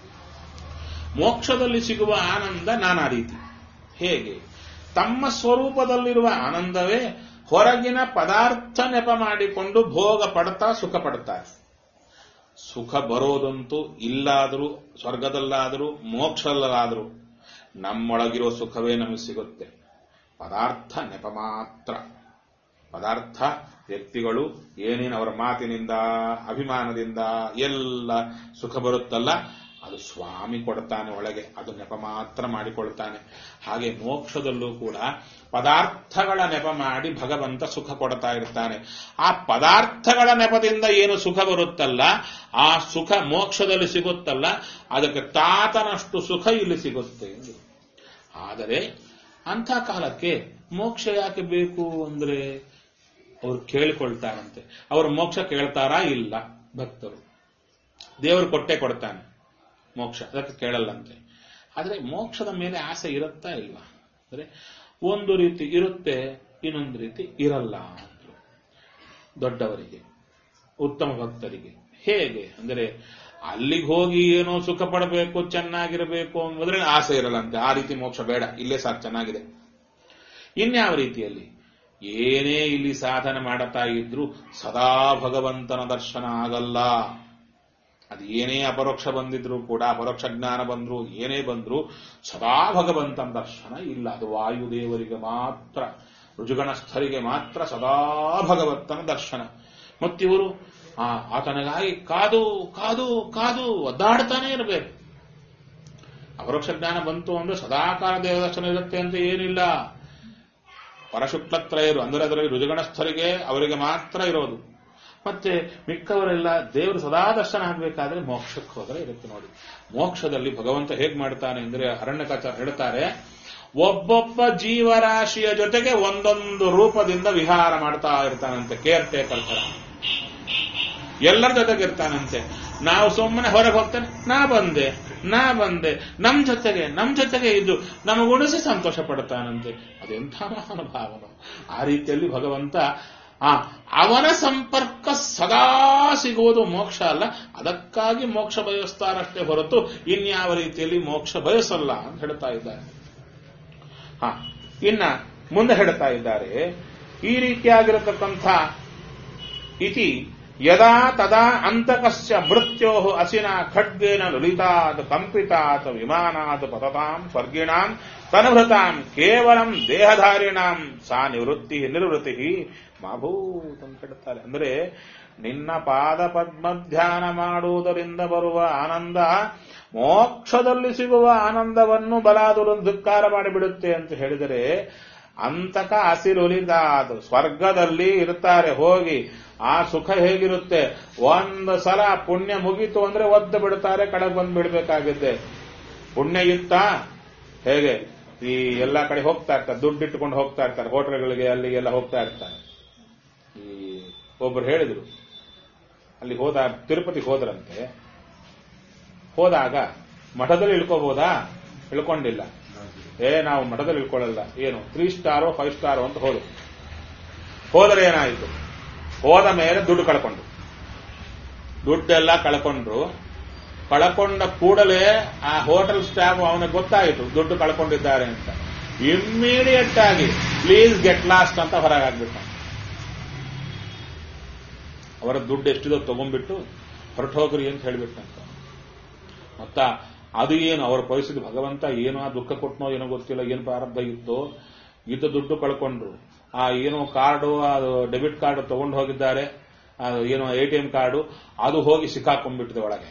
ಮೋಕ್ಷದಲ್ಲಿ ಸಿಗುವ ಆನಂದ ನಾನಾ ರೀತಿ ಹೇಗೆ ತಮ್ಮ ಸ್ವರೂಪದಲ್ಲಿರುವ ಆನಂದವೇ ಹೊರಗಿನ ಪದಾರ್ಥ ನೆಪ ಮಾಡಿಕೊಂಡು ಭೋಗ ಪಡ್ತಾ ಸುಖ ಪಡ್ತಾರೆ ಸುಖ ಬರೋದಂತೂ ಇಲ್ಲಾದರೂ ಸ್ವರ್ಗದಲ್ಲಾದರೂ ಮೋಕ್ಷದಲ್ಲಾದರೂ ನಮ್ಮೊಳಗಿರೋ ಸುಖವೇ ನಮಗೆ ಸಿಗುತ್ತೆ ಪದಾರ್ಥ ನೆಪ ಮಾತ್ರ ಪದಾರ್ಥ ವ್ಯಕ್ತಿಗಳು ಏನೇನು ಅವರ ಮಾತಿನಿಂದ ಅಭಿಮಾನದಿಂದ ಎಲ್ಲ ಸುಖ ಬರುತ್ತಲ್ಲ ಅದು ಸ್ವಾಮಿ ಕೊಡ್ತಾನೆ ಒಳಗೆ ಅದು ನೆಪ ಮಾತ್ರ ಮಾಡಿಕೊಳ್ತಾನೆ ಹಾಗೆ ಮೋಕ್ಷದಲ್ಲೂ ಕೂಡ ಪದಾರ್ಥಗಳ ನೆಪ ಮಾಡಿ ಭಗವಂತ ಸುಖ ಕೊಡ್ತಾ ಇರ್ತಾನೆ ಆ ಪದಾರ್ಥಗಳ ನೆಪದಿಂದ ಏನು ಸುಖ ಬರುತ್ತಲ್ಲ ಆ ಸುಖ ಮೋಕ್ಷದಲ್ಲಿ ಸಿಗುತ್ತಲ್ಲ ಅದಕ್ಕೆ ತಾತನಷ್ಟು ಸುಖ ಇಲ್ಲಿ ಸಿಗುತ್ತೆ ಆದರೆ ಅಂಥ ಕಾಲಕ್ಕೆ ಮೋಕ್ಷ ಯಾಕೆ ಬೇಕು ಅಂದ್ರೆ ಅವ್ರು ಕೇಳಿಕೊಳ್ತಾರಂತೆ ಅವರು ಮೋಕ್ಷ ಕೇಳ್ತಾರಾ ಇಲ್ಲ ಭಕ್ತರು ದೇವರು ಕೊಟ್ಟೆ ಕೊಡ್ತಾನೆ ಮೋಕ್ಷ ಅದಕ್ಕೆ ಕೇಳಲ್ಲಂತೆ ಆದ್ರೆ ಮೋಕ್ಷದ ಮೇಲೆ ಆಸೆ ಇರುತ್ತಾ ಇಲ್ವಾ ಅಂದ್ರೆ ಒಂದು ರೀತಿ ಇರುತ್ತೆ ಇನ್ನೊಂದು ರೀತಿ ಇರಲ್ಲ ಅಂದ್ರು ದೊಡ್ಡವರಿಗೆ ಉತ್ತಮ ಭಕ್ತರಿಗೆ ಹೇಗೆ ಅಂದರೆ ಅಲ್ಲಿಗೆ ಹೋಗಿ ಏನೋ ಸುಖ ಪಡಬೇಕು ಚೆನ್ನಾಗಿರಬೇಕು ಅನ್ನೋದ್ರೆ ಆಸೆ ಇರಲ್ಲಂತೆ ಆ ರೀತಿ ಮೋಕ್ಷ ಬೇಡ ಇಲ್ಲೇ ಸಾಕು ಚೆನ್ನಾಗಿದೆ ಇನ್ಯಾವ ರೀತಿಯಲ್ಲಿ ಏನೇ ಇಲ್ಲಿ ಸಾಧನೆ ಮಾಡುತ್ತಾ ಇದ್ರು ಸದಾ ಭಗವಂತನ ದರ್ಶನ ಆಗಲ್ಲ ಅದು ಏನೇ ಅಪರೋಕ್ಷ ಬಂದಿದ್ರು ಕೂಡ ಅಪರೋಕ್ಷ ಜ್ಞಾನ ಬಂದ್ರು ಏನೇ ಬಂದ್ರು ಸದಾ ಭಗವಂತನ ದರ್ಶನ ಇಲ್ಲ ಅದು ವಾಯುದೇವರಿಗೆ ಮಾತ್ರ ರುಜುಗಣಸ್ಥರಿಗೆ ಮಾತ್ರ ಸದಾ ಭಗವಂತನ ದರ್ಶನ ಮತ್ತಿವರು ಆ ಆತನಿಗಾಗಿ ಕಾದು ಕಾದು ಕಾದು ಒದ್ದಾಡ್ತಾನೆ ಇರಬೇಕು ಅಪರೋಕ್ಷ ಜ್ಞಾನ ಬಂತು ಅಂದ್ರೆ ಸದಾಕಾಲ ದೇವ ದರ್ಶನ ಇರುತ್ತೆ ಅಂತ ಏನಿಲ್ಲ ಪರಶುಕ್ಲತ್ರಯರು ಅಂದರೆ ಅದರಲ್ಲಿ ರುಜುಗಣಸ್ಥರಿಗೆ ಅವರಿಗೆ ಮಾತ್ರ ಇರೋದು ಮತ್ತೆ ಮಿಕ್ಕವರೆಲ್ಲ ದೇವರು ಸದಾ ದರ್ಶನ ಆಗಬೇಕಾದ್ರೆ ಮೋಕ್ಷಕ್ಕೆ ಹೋದರೆ ಇರುತ್ತೆ ನೋಡಿ ಮೋಕ್ಷದಲ್ಲಿ ಭಗವಂತ ಹೇಗ್ ಮಾಡ್ತಾನೆ ಅಂದ್ರೆ ಅರಣ್ಯಕಾಚಾರ ಹೇಳ್ತಾರೆ ಒಬ್ಬೊಬ್ಬ ಜೀವರಾಶಿಯ ಜೊತೆಗೆ ಒಂದೊಂದು ರೂಪದಿಂದ ವಿಹಾರ ಮಾಡ್ತಾ ಇರ್ತಾನಂತೆ ಕೇರ್ ಟೇಕರ್ ತರ ಎಲ್ಲರ ಜೊತೆಗೆ ಇರ್ತಾನಂತೆ ನಾವು ಸುಮ್ಮನೆ ಹೊರಗೆ ಹೋಗ್ತಾನೆ ನಾ ಬಂದೆ ನಾ ಬಂದೆ ನಮ್ ಜೊತೆಗೆ ನಮ್ ಜೊತೆಗೆ ಇದ್ದು ನಮಗುಣಿಸಿ ಸಂತೋಷ ಪಡ್ತಾನಂತೆ ಅದೆಂಥ ಮಹಾನುಭಾವನು ಆ ರೀತಿಯಲ್ಲಿ ಭಗವಂತ ಆ ಅವನ ಸಂಪರ್ಕ ಸದಾ ಸಿಗುವುದು ಮೋಕ್ಷ ಅಲ್ಲ ಅದಕ್ಕಾಗಿ ಮೋಕ್ಷ ಬಯಸ್ತಾರಷ್ಟೇ ಹೊರತು ಇನ್ಯಾವ ರೀತಿಯಲ್ಲಿ ಮೋಕ್ಷ ಬಯಸಲ್ಲ ಅಂತ ಹೇಳ್ತಾ ಇದ್ದಾರೆ ಹ ಇನ್ನ ಮುಂದೆ ಹೇಳ್ತಾ ಇದ್ದಾರೆ ಈ ರೀತಿಯಾಗಿರತಕ್ಕಂಥ ಇತಿ ಯದಾ ತದಾ ಅಂತಕಸ್ಯ ಮೃತ್ಯೋ ಅಸಿನ ಖಡ್ಗೇನ ಲಲಿತಾತ್ ಕಂಪಿತಾತ್ ವಿಮಾನಾತ್ ಪತತಾಂ ಸ್ವರ್ಗಿಣಾಂ ತನುಭೃತಾಂ ಕೇವಲಂ ದೇಹಧಾರಿಣಾಂ ಸಾ ನಿವೃತ್ತಿ ನಿವೃತ್ತಿ ಮಾಭೂತ್ ಅಂತ ಹೇಳ್ತಾರೆ ಅಂದ್ರೆ ನಿನ್ನ ಪಾದ ಪದ್ಮಧ್ಯಾನ ಮಾಡುವುದರಿಂದ ಬರುವ ಆನಂದ ಮೋಕ್ಷದಲ್ಲಿ ಸಿಗುವ ಆನಂದವನ್ನು ಬಲಾದುರು ಧಿಕ್ಕಾರ ಮಾಡಿಬಿಡುತ್ತೆ ಅಂತ ಹೇಳಿದರೆ ಅಂತಕ ಹಸಿರುಲಿದಾದು ಸ್ವರ್ಗದಲ್ಲಿ ಇರ್ತಾರೆ ಹೋಗಿ ಆ ಸುಖ ಹೇಗಿರುತ್ತೆ ಒಂದು ಸಲ ಪುಣ್ಯ ಮುಗೀತು ಅಂದ್ರೆ ಒದ್ದು ಬಿಡ್ತಾರೆ ಕಡೆಗೆ ಬಂದು ಬಿಡ್ಬೇಕಾಗಿದೆ ಪುಣ್ಯ ಇತ್ತ ಹೇಗೆ ಈ ಎಲ್ಲಾ ಕಡೆ ಹೋಗ್ತಾ ಇರ್ತಾರೆ ದುಡ್ಡು ಇಟ್ಕೊಂಡು ಹೋಗ್ತಾ ಇರ್ತಾರೆ ಹೋಟೆಲ್ಗಳಿಗೆ ಅಲ್ಲಿಗೆಲ್ಲ ಹೋಗ್ತಾ ಇರ್ತಾರೆ ಈ ಒಬ್ರು ಹೇಳಿದ್ರು ಅಲ್ಲಿ ಹೋದ ತಿರುಪತಿಗೆ ಹೋದ್ರಂತೆ ಹೋದಾಗ ಮಠದಲ್ಲಿ ಇಳ್ಕೋಬಹುದಾ ಇಳ್ಕೊಂಡಿಲ್ಲ ಏ ನಾವು ಮಠದಲ್ಲಿ ಇಳ್ಕೊಳ್ಳಲ್ಲ ಏನು ತ್ರೀ ಸ್ಟಾರೋ ಫೈವ್ ಸ್ಟಾರೋ ಅಂತ ಹೋದ್ರು ಹೋದರೆ ಏನಾಯಿತು ಹೋದ ಮೇಲೆ ದುಡ್ಡು ಕಳ್ಕೊಂಡು ದುಡ್ಡೆಲ್ಲ ಕಳ್ಕೊಂಡ್ರು ಕಳ್ಕೊಂಡ ಕೂಡಲೇ ಆ ಹೋಟೆಲ್ ಸ್ಟಾಫ್ ಅವನಿಗೆ ಗೊತ್ತಾಯಿತು ದುಡ್ಡು ಕಳ್ಕೊಂಡಿದ್ದಾರೆ ಅಂತ ಇಮ್ಮಿಡಿಯೇಟ್ ಆಗಿ ಪ್ಲೀಸ್ ಗೆಟ್ ಲಾಸ್ಟ್ ಅಂತ ಹೊರಗಾಗ್ಬಿಟ್ಟ ಅವರ ದುಡ್ಡು ಎಷ್ಟಿದೋ ತಗೊಂಡ್ಬಿಟ್ಟು ಹೊರಟು ಹೋಗ್ರಿ ಅಂತ ಹೇಳಿಬಿಟ್ಟಂತ ಮತ್ತ ಅದು ಏನು ಅವರ ಪರಿಸ್ಥಿತಿ ಭಗವಂತ ಏನೋ ಆ ದುಃಖ ಕೊಟ್ಟನೋ ಏನೋ ಗೊತ್ತಿಲ್ಲ ಏನು ಪ್ರಾರಬ್ಧ ಇತ್ತೋ ಇದ್ದ ದುಡ್ಡು ಕಳ್ಕೊಂಡ್ರು ಆ ಏನೋ ಕಾರ್ಡು ಅದು ಡೆಬಿಟ್ ಕಾರ್ಡ್ ತಗೊಂಡು ಹೋಗಿದ್ದಾರೆ ಅದು ಏನೋ ಎ ಟಿ ಎಂ ಕಾರ್ಡು ಅದು ಹೋಗಿ ಸಿಕ್ಕಾಕೊಂಡ್ಬಿಟ್ಟಿದೆ ಒಳಗೆ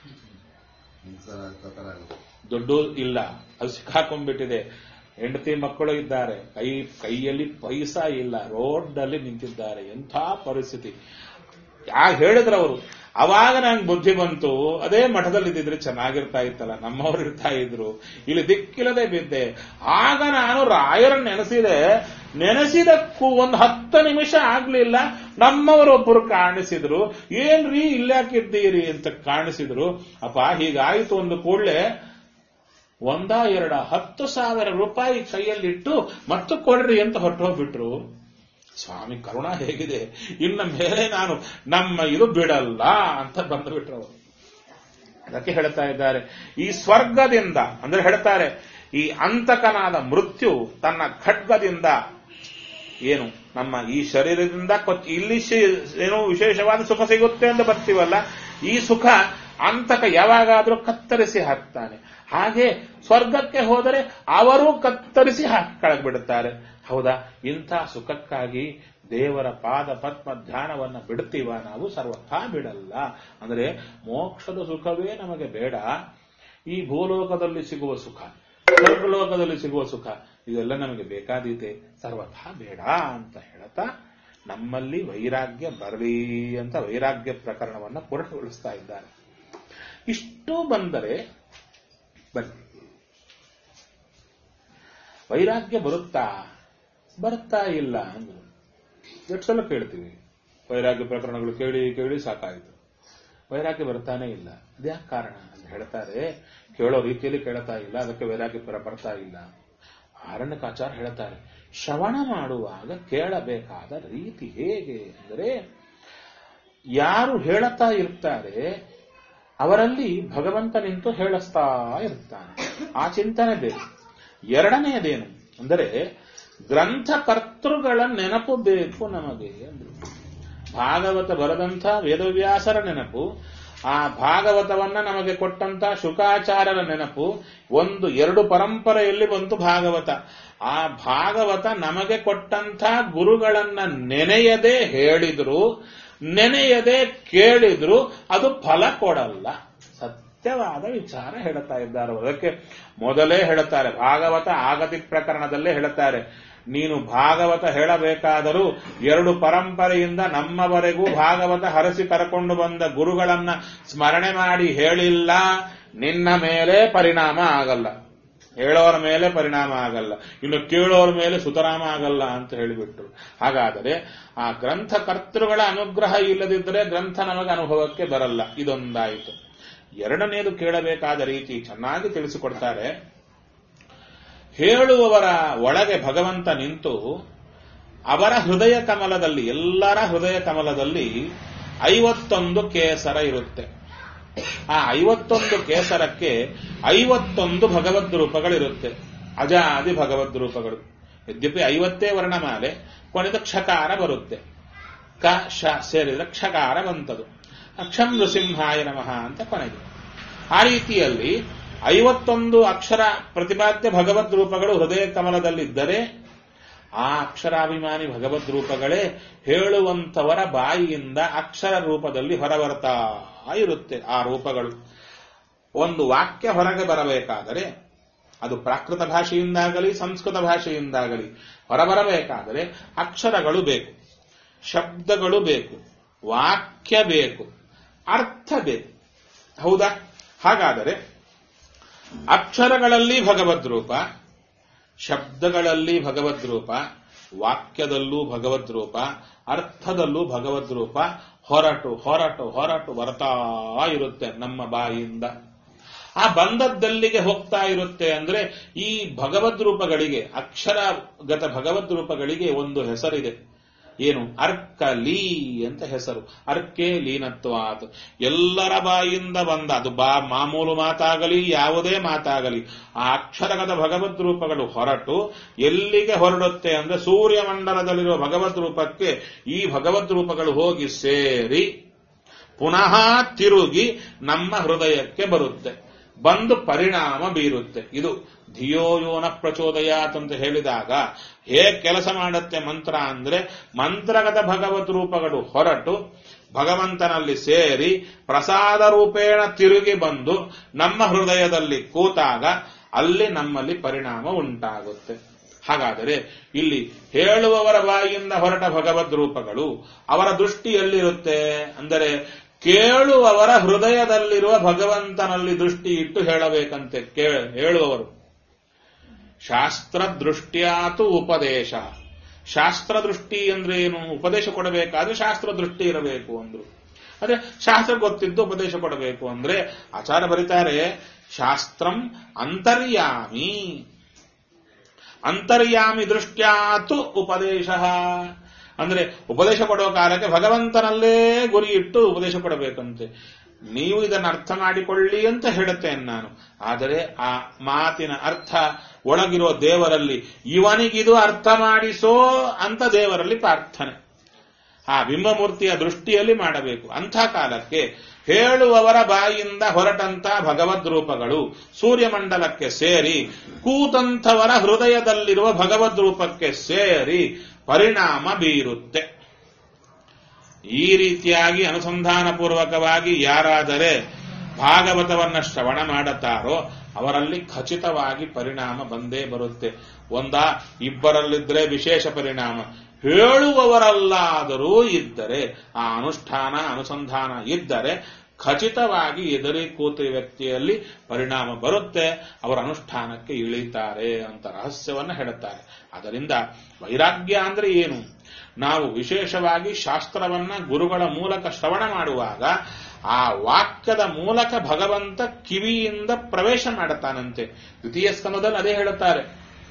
ದುಡ್ಡು ಇಲ್ಲ ಅದು ಸಿಕ್ಕಾಕೊಂಡ್ಬಿಟ್ಟಿದೆ ಹೆಂಡತಿ ಮಕ್ಕಳು ಇದ್ದಾರೆ ಕೈ ಕೈಯಲ್ಲಿ ಪೈಸಾ ಇಲ್ಲ ರೋಡ್ನಲ್ಲಿ ನಿಂತಿದ್ದಾರೆ ಎಂಥ ಪರಿಸ್ಥಿತಿ ಯಾಕೆ ಹೇಳಿದ್ರು ಅವರು ಅವಾಗ ನಂಗೆ ಬುದ್ಧಿ ಬಂತು ಅದೇ ಮಠದಲ್ಲಿ ಇದ್ದಿದ್ರೆ ಚೆನ್ನಾಗಿರ್ತಾ ಇತ್ತಲ್ಲ ನಮ್ಮವ್ರು ಇರ್ತಾ ಇದ್ರು ಇಲ್ಲಿ ದಿಕ್ಕಿಲ್ಲದೆ ಬಿದ್ದೆ ಆಗ ನಾನು ರಾಯರನ್ನ ನೆನೆಸಿದೆ ನೆನೆಸಿದಕ್ಕೂ ಒಂದು ಹತ್ತು ನಿಮಿಷ ಆಗ್ಲಿಲ್ಲ ನಮ್ಮವರೊಬ್ಬರು ಕಾಣಿಸಿದ್ರು ಏನ್ರಿ ಇಲ್ಲಾಕಿದ್ದೀರಿ ಅಂತ ಕಾಣಿಸಿದ್ರು ಅಪ್ಪ ಹೀಗಾಯಿತು ಒಂದು ಕೂಡಲೇ ಒಂದ ಎರಡ ಹತ್ತು ಸಾವಿರ ರೂಪಾಯಿ ಕೈಯಲ್ಲಿಟ್ಟು ಮತ್ತು ಕೊಡ್ರಿ ಅಂತ ಹೊರಟು ಹೋಗ್ಬಿಟ್ರು ಸ್ವಾಮಿ ಕರುಣ ಹೇಗಿದೆ ಇನ್ನ ಮೇಲೆ ನಾನು ನಮ್ಮ ಇದು ಬಿಡಲ್ಲ ಅಂತ ಬಂದು ಬಿಟ್ರು ಅವರು ಅದಕ್ಕೆ ಹೇಳ್ತಾ ಇದ್ದಾರೆ ಈ ಸ್ವರ್ಗದಿಂದ ಅಂದ್ರೆ ಹೇಳ್ತಾರೆ ಈ ಅಂತಕನಾದ ಮೃತ್ಯು ತನ್ನ ಖಡ್ಗದಿಂದ ಏನು ನಮ್ಮ ಈ ಶರೀರದಿಂದ ಕೊಚ್ಚಿ ಇಲ್ಲಿ ಏನೋ ವಿಶೇಷವಾದ ಸುಖ ಸಿಗುತ್ತೆ ಅಂತ ಬರ್ತೀವಲ್ಲ ಈ ಸುಖ ಅಂತಕ ಯಾವಾಗಾದ್ರೂ ಕತ್ತರಿಸಿ ಹಾಕ್ತಾನೆ ಹಾಗೆ ಸ್ವರ್ಗಕ್ಕೆ ಹೋದರೆ ಅವರು ಕತ್ತರಿಸಿ ಹಾಕಿ ಕಳಗ್ಬಿಡುತ್ತಾರೆ ಹೌದಾ ಇಂಥ ಸುಖಕ್ಕಾಗಿ ದೇವರ ಪಾದ ಪದ್ಮ ಧ್ಯಾನವನ್ನ ಬಿಡ್ತೀವ ನಾವು ಸರ್ವಥಾ ಬಿಡಲ್ಲ ಅಂದ್ರೆ ಮೋಕ್ಷದ ಸುಖವೇ ನಮಗೆ ಬೇಡ ಈ ಭೂಲೋಕದಲ್ಲಿ ಸಿಗುವ ಸುಖ ಸ್ವರ್ಗಲೋಕದಲ್ಲಿ ಸಿಗುವ ಸುಖ ಇದೆಲ್ಲ ನಮಗೆ ಬೇಕಾದೀತೆ ಸರ್ವಥಾ ಬೇಡ ಅಂತ ಹೇಳ್ತಾ ನಮ್ಮಲ್ಲಿ ವೈರಾಗ್ಯ ಬರಲಿ ಅಂತ ವೈರಾಗ್ಯ ಪ್ರಕರಣವನ್ನ ಪೂರ್ಣಗೊಳಿಸ್ತಾ ಇದ್ದಾರೆ ಇಷ್ಟು ಬಂದರೆ ಬನ್ನಿ ವೈರಾಗ್ಯ ಬರುತ್ತಾ ಬರ್ತಾ ಇಲ್ಲ ಅಂದ್ರು ಎಷ್ಟು ಸಲ ಕೇಳ್ತೀವಿ ವೈರಾಗ್ಯ ಪ್ರಕರಣಗಳು ಕೇಳಿ ಕೇಳಿ ಸಾಕಾಯಿತು ವೈರಾಗ್ಯ ಬರ್ತಾನೆ ಇಲ್ಲ ಅದ್ಯಾಕೆ ಕಾರಣ ಅಂತ ಹೇಳ್ತಾರೆ ಕೇಳೋ ರೀತಿಯಲ್ಲಿ ಕೇಳ್ತಾ ಇಲ್ಲ ಅದಕ್ಕೆ ವೈರಾಗ್ಯ ಪರ ಬರ್ತಾ ಇಲ್ಲ ಆರಣ್ಯಕಾಚಾರ ಹೇಳ್ತಾರೆ ಶ್ರವಣ ಮಾಡುವಾಗ ಕೇಳಬೇಕಾದ ರೀತಿ ಹೇಗೆ ಅಂದರೆ ಯಾರು ಹೇಳುತ್ತಾ ಇರ್ತಾರೆ ಅವರಲ್ಲಿ ಭಗವಂತ ನಿಂತು ಹೇಳಿಸ್ತಾ ಇರ್ತಾನೆ ಆ ಚಿಂತನೆ ಬೇಕು ಎರಡನೆಯದೇನು ಅಂದರೆ ಗ್ರಂಥಕರ್ತೃಗಳ ನೆನಪು ಬೇಕು ನಮಗೆ ಅಂದ್ರು ಭಾಗವತ ಬರೆದಂಥ ವೇದವ್ಯಾಸರ ನೆನಪು ಆ ಭಾಗವತವನ್ನ ನಮಗೆ ಕೊಟ್ಟಂತ ಶುಕಾಚಾರ್ಯರ ನೆನಪು ಒಂದು ಎರಡು ಪರಂಪರೆಯಲ್ಲಿ ಬಂತು ಭಾಗವತ ಆ ಭಾಗವತ ನಮಗೆ ಕೊಟ್ಟಂತ ಗುರುಗಳನ್ನ ನೆನೆಯದೆ ಹೇಳಿದ್ರು ನೆನೆಯದೆ ಕೇಳಿದ್ರು ಅದು ಫಲ ಕೊಡಲ್ಲ ಸತ್ಯವಾದ ವಿಚಾರ ಹೇಳ್ತಾ ಇದ್ದಾರೆ ಅದಕ್ಕೆ ಮೊದಲೇ ಹೇಳುತ್ತಾರೆ ಭಾಗವತ ಆಗತಿ ಪ್ರಕರಣದಲ್ಲೇ ಹೇಳುತ್ತಾರೆ ನೀನು ಭಾಗವತ ಹೇಳಬೇಕಾದರೂ ಎರಡು ಪರಂಪರೆಯಿಂದ ನಮ್ಮವರೆಗೂ ಭಾಗವತ ಹರಸಿ ಕರಕೊಂಡು ಬಂದ ಗುರುಗಳನ್ನ ಸ್ಮರಣೆ ಮಾಡಿ ಹೇಳಿಲ್ಲ ನಿನ್ನ ಮೇಲೆ ಪರಿಣಾಮ ಆಗಲ್ಲ ಹೇಳೋರ ಮೇಲೆ ಪರಿಣಾಮ ಆಗಲ್ಲ ಇನ್ನು ಕೇಳೋರ ಮೇಲೆ ಸುತರಾಮ ಆಗಲ್ಲ ಅಂತ ಹೇಳಿಬಿಟ್ರು ಹಾಗಾದರೆ ಆ ಗ್ರಂಥಕರ್ತೃಗಳ ಅನುಗ್ರಹ ಇಲ್ಲದಿದ್ದರೆ ಗ್ರಂಥ ನಮಗೆ ಅನುಭವಕ್ಕೆ ಬರಲ್ಲ ಇದೊಂದಾಯಿತು ಎರಡನೇದು ಕೇಳಬೇಕಾದ ರೀತಿ ಚೆನ್ನಾಗಿ ತಿಳಿಸಿಕೊಡ್ತಾರೆ ಹೇಳುವವರ ಒಳಗೆ ಭಗವಂತ ನಿಂತು ಅವರ ಹೃದಯ ಕಮಲದಲ್ಲಿ ಎಲ್ಲರ ಹೃದಯ ಕಮಲದಲ್ಲಿ ಐವತ್ತೊಂದು ಕೇಸರ ಇರುತ್ತೆ ಆ ಐವತ್ತೊಂದು ಕೇಸರಕ್ಕೆ ಐವತ್ತೊಂದು ಭಗವದ್ ರೂಪಗಳಿರುತ್ತೆ ಅಜಾದಿ ಭಗವದ್ ರೂಪಗಳು ಯದ್ಯಪಿ ಐವತ್ತೇ ವರ್ಣಮಾಲೆ ಕೊನೆದು ಕ್ಷಕಾರ ಬರುತ್ತೆ ಕ ಶ ಸೇರಿದ್ರೆ ಕ್ಷಕಾರ ಬಂತದು ಅಕ್ಷಂ ನೃಸಿಂಹಾಯ ನಮಃ ಅಂತ ಕೊನೆಗೆ ಆ ರೀತಿಯಲ್ಲಿ ಐವತ್ತೊಂದು ಅಕ್ಷರ ಪ್ರತಿಪಾದ್ಯ ಭಗವದ್ ರೂಪಗಳು ಹೃದಯ ಕಮಲದಲ್ಲಿದ್ದರೆ ಆ ಅಕ್ಷರಾಭಿಮಾನಿ ಭಗವದ್ ರೂಪಗಳೇ ಹೇಳುವಂತವರ ಬಾಯಿಯಿಂದ ಅಕ್ಷರ ರೂಪದಲ್ಲಿ ಹೊರಬರ್ತಾ ಇರುತ್ತೆ ಆ ರೂಪಗಳು ಒಂದು ವಾಕ್ಯ ಹೊರಗೆ ಬರಬೇಕಾದರೆ ಅದು ಪ್ರಾಕೃತ ಭಾಷೆಯಿಂದಾಗಲಿ ಸಂಸ್ಕೃತ ಭಾಷೆಯಿಂದಾಗಲಿ ಹೊರಬರಬೇಕಾದರೆ ಅಕ್ಷರಗಳು ಬೇಕು ಶಬ್ದಗಳು ಬೇಕು ವಾಕ್ಯ ಬೇಕು ಅರ್ಥ ಬೇಕು ಹೌದಾ ಹಾಗಾದರೆ ಅಕ್ಷರಗಳಲ್ಲಿ ಭಗವದ್ ರೂಪ ಶಬ್ದಗಳಲ್ಲಿ ಭಗವದ್ ರೂಪ ವಾಕ್ಯದಲ್ಲೂ ಭಗವದ್ ರೂಪ ಅರ್ಥದಲ್ಲೂ ಭಗವದ್ ರೂಪ ಹೊರಟು ಹೊರಟು ಹೊರಟು ಬರ್ತಾ ಇರುತ್ತೆ ನಮ್ಮ ಬಾಯಿಯಿಂದ ಆ ಬಂದದ್ದಲ್ಲಿಗೆ ಹೋಗ್ತಾ ಇರುತ್ತೆ ಅಂದ್ರೆ ಈ ಭಗವದ್ ರೂಪಗಳಿಗೆ ಅಕ್ಷರಗತ ಭಗವದ್ ರೂಪಗಳಿಗೆ ಒಂದು ಹೆಸರಿದೆ ಏನು ಅರ್ಕಲಿ ಅಂತ ಹೆಸರು ಅರ್ಕೆ ಲೀನತ್ವಾತ್ ಎಲ್ಲರ ಬಾಯಿಂದ ಬಂದ ಅದು ಬಾ ಮಾಮೂಲು ಮಾತಾಗಲಿ ಯಾವುದೇ ಮಾತಾಗಲಿ ಆ ಅಕ್ಷರಗತ ಭಗವದ್ ರೂಪಗಳು ಹೊರಟು ಎಲ್ಲಿಗೆ ಹೊರಡುತ್ತೆ ಅಂದ್ರೆ ಸೂರ್ಯಮಂಡಲದಲ್ಲಿರುವ ಭಗವದ್ ರೂಪಕ್ಕೆ ಈ ಭಗವದ್ ರೂಪಗಳು ಹೋಗಿ ಸೇರಿ ಪುನಃ ತಿರುಗಿ ನಮ್ಮ ಹೃದಯಕ್ಕೆ ಬರುತ್ತೆ ಬಂದು ಪರಿಣಾಮ ಬೀರುತ್ತೆ ಇದು ಧಿಯೋಯೋನ ಪ್ರಚೋದಯಾತ್ ಅಂತ ಹೇಳಿದಾಗ ಹೇಗೆ ಕೆಲಸ ಮಾಡುತ್ತೆ ಮಂತ್ರ ಅಂದ್ರೆ ಮಂತ್ರಗತ ಭಗವತ್ ರೂಪಗಳು ಹೊರಟು ಭಗವಂತನಲ್ಲಿ ಸೇರಿ ಪ್ರಸಾದ ರೂಪೇಣ ತಿರುಗಿ ಬಂದು ನಮ್ಮ ಹೃದಯದಲ್ಲಿ ಕೂತಾಗ ಅಲ್ಲಿ ನಮ್ಮಲ್ಲಿ ಪರಿಣಾಮ ಉಂಟಾಗುತ್ತೆ ಹಾಗಾದರೆ ಇಲ್ಲಿ ಹೇಳುವವರ ಬಾಯಿಯಿಂದ ಹೊರಟ ಭಗವದ್ ರೂಪಗಳು ಅವರ ದೃಷ್ಟಿ ಎಲ್ಲಿರುತ್ತೆ ಅಂದರೆ ಕೇಳುವವರ ಹೃದಯದಲ್ಲಿರುವ ಭಗವಂತನಲ್ಲಿ ದೃಷ್ಟಿ ಇಟ್ಟು ಹೇಳಬೇಕಂತೆ ಹೇಳುವವರು ಶಾಸ್ತ್ರ ದೃಷ್ಟ್ಯಾತು ಉಪದೇಶ ಶಾಸ್ತ್ರ ದೃಷ್ಟಿ ಅಂದ್ರೆ ಏನು ಉಪದೇಶ ಕೊಡಬೇಕಾದ್ರೆ ಶಾಸ್ತ್ರ ದೃಷ್ಟಿ ಇರಬೇಕು ಅಂದ್ರು ಅಂದ್ರೆ ಶಾಸ್ತ್ರ ಗೊತ್ತಿದ್ದು ಉಪದೇಶ ಕೊಡಬೇಕು ಅಂದ್ರೆ ಆಚಾರ ಬರೀತಾರೆ ಶಾಸ್ತ್ರಂ ಅಂತರ್ಯಾಮಿ ಅಂತರ್ಯಾಮಿ ದೃಷ್ಟ್ಯಾತು ಉಪದೇಶ ಅಂದ್ರೆ ಉಪದೇಶ ಕೊಡುವ ಕಾಲಕ್ಕೆ ಭಗವಂತನಲ್ಲೇ ಗುರಿ ಇಟ್ಟು ಉಪದೇಶ ಕೊಡಬೇಕಂತೆ ನೀವು ಇದನ್ನು ಅರ್ಥ ಮಾಡಿಕೊಳ್ಳಿ ಅಂತ ಹೇಳುತ್ತೇನೆ ನಾನು ಆದರೆ ಆ ಮಾತಿನ ಅರ್ಥ ಒಳಗಿರೋ ದೇವರಲ್ಲಿ ಇವನಿಗಿದು ಅರ್ಥ ಮಾಡಿಸೋ ಅಂತ ದೇವರಲ್ಲಿ ಪ್ರಾರ್ಥನೆ ಆ ಬಿಂಬಮೂರ್ತಿಯ ದೃಷ್ಟಿಯಲ್ಲಿ ಮಾಡಬೇಕು ಅಂಥ ಕಾಲಕ್ಕೆ ಹೇಳುವವರ ಬಾಯಿಯಿಂದ ಹೊರಟಂತ ಭಗವದ್ ರೂಪಗಳು ಸೂರ್ಯಮಂಡಲಕ್ಕೆ ಸೇರಿ ಕೂತಂಥವರ ಹೃದಯದಲ್ಲಿರುವ ಭಗವದ್ ರೂಪಕ್ಕೆ ಸೇರಿ ಪರಿಣಾಮ ಬೀರುತ್ತೆ ಈ ರೀತಿಯಾಗಿ ಅನುಸಂಧಾನಪೂರ್ವಕವಾಗಿ ಯಾರಾದರೆ ಭಾಗವತವನ್ನ ಶ್ರವಣ ಮಾಡುತ್ತಾರೋ ಅವರಲ್ಲಿ ಖಚಿತವಾಗಿ ಪರಿಣಾಮ ಬಂದೇ ಬರುತ್ತೆ ಒಂದ ಇಬ್ಬರಲ್ಲಿದ್ರೆ ವಿಶೇಷ ಪರಿಣಾಮ ಹೇಳುವವರಲ್ಲಾದರೂ ಇದ್ದರೆ ಆ ಅನುಷ್ಠಾನ ಅನುಸಂಧಾನ ಇದ್ದರೆ ಖಚಿತವಾಗಿ ಎದುರಿ ಕೂತ ವ್ಯಕ್ತಿಯಲ್ಲಿ ಪರಿಣಾಮ ಬರುತ್ತೆ ಅವರ ಅನುಷ್ಠಾನಕ್ಕೆ ಇಳಿತಾರೆ ಅಂತ ರಹಸ್ಯವನ್ನ ಹೇಳುತ್ತಾರೆ ಅದರಿಂದ ವೈರಾಗ್ಯ ಅಂದ್ರೆ ಏನು ನಾವು ವಿಶೇಷವಾಗಿ ಶಾಸ್ತ್ರವನ್ನ ಗುರುಗಳ ಮೂಲಕ ಶ್ರವಣ ಮಾಡುವಾಗ ಆ ವಾಕ್ಯದ ಮೂಲಕ ಭಗವಂತ ಕಿವಿಯಿಂದ ಪ್ರವೇಶ ಮಾಡುತ್ತಾನಂತೆ ದ್ವಿತೀಯ ಸ್ಕಂದದಲ್ಲಿ ಅದೇ ಹೇಳುತ್ತಾರೆ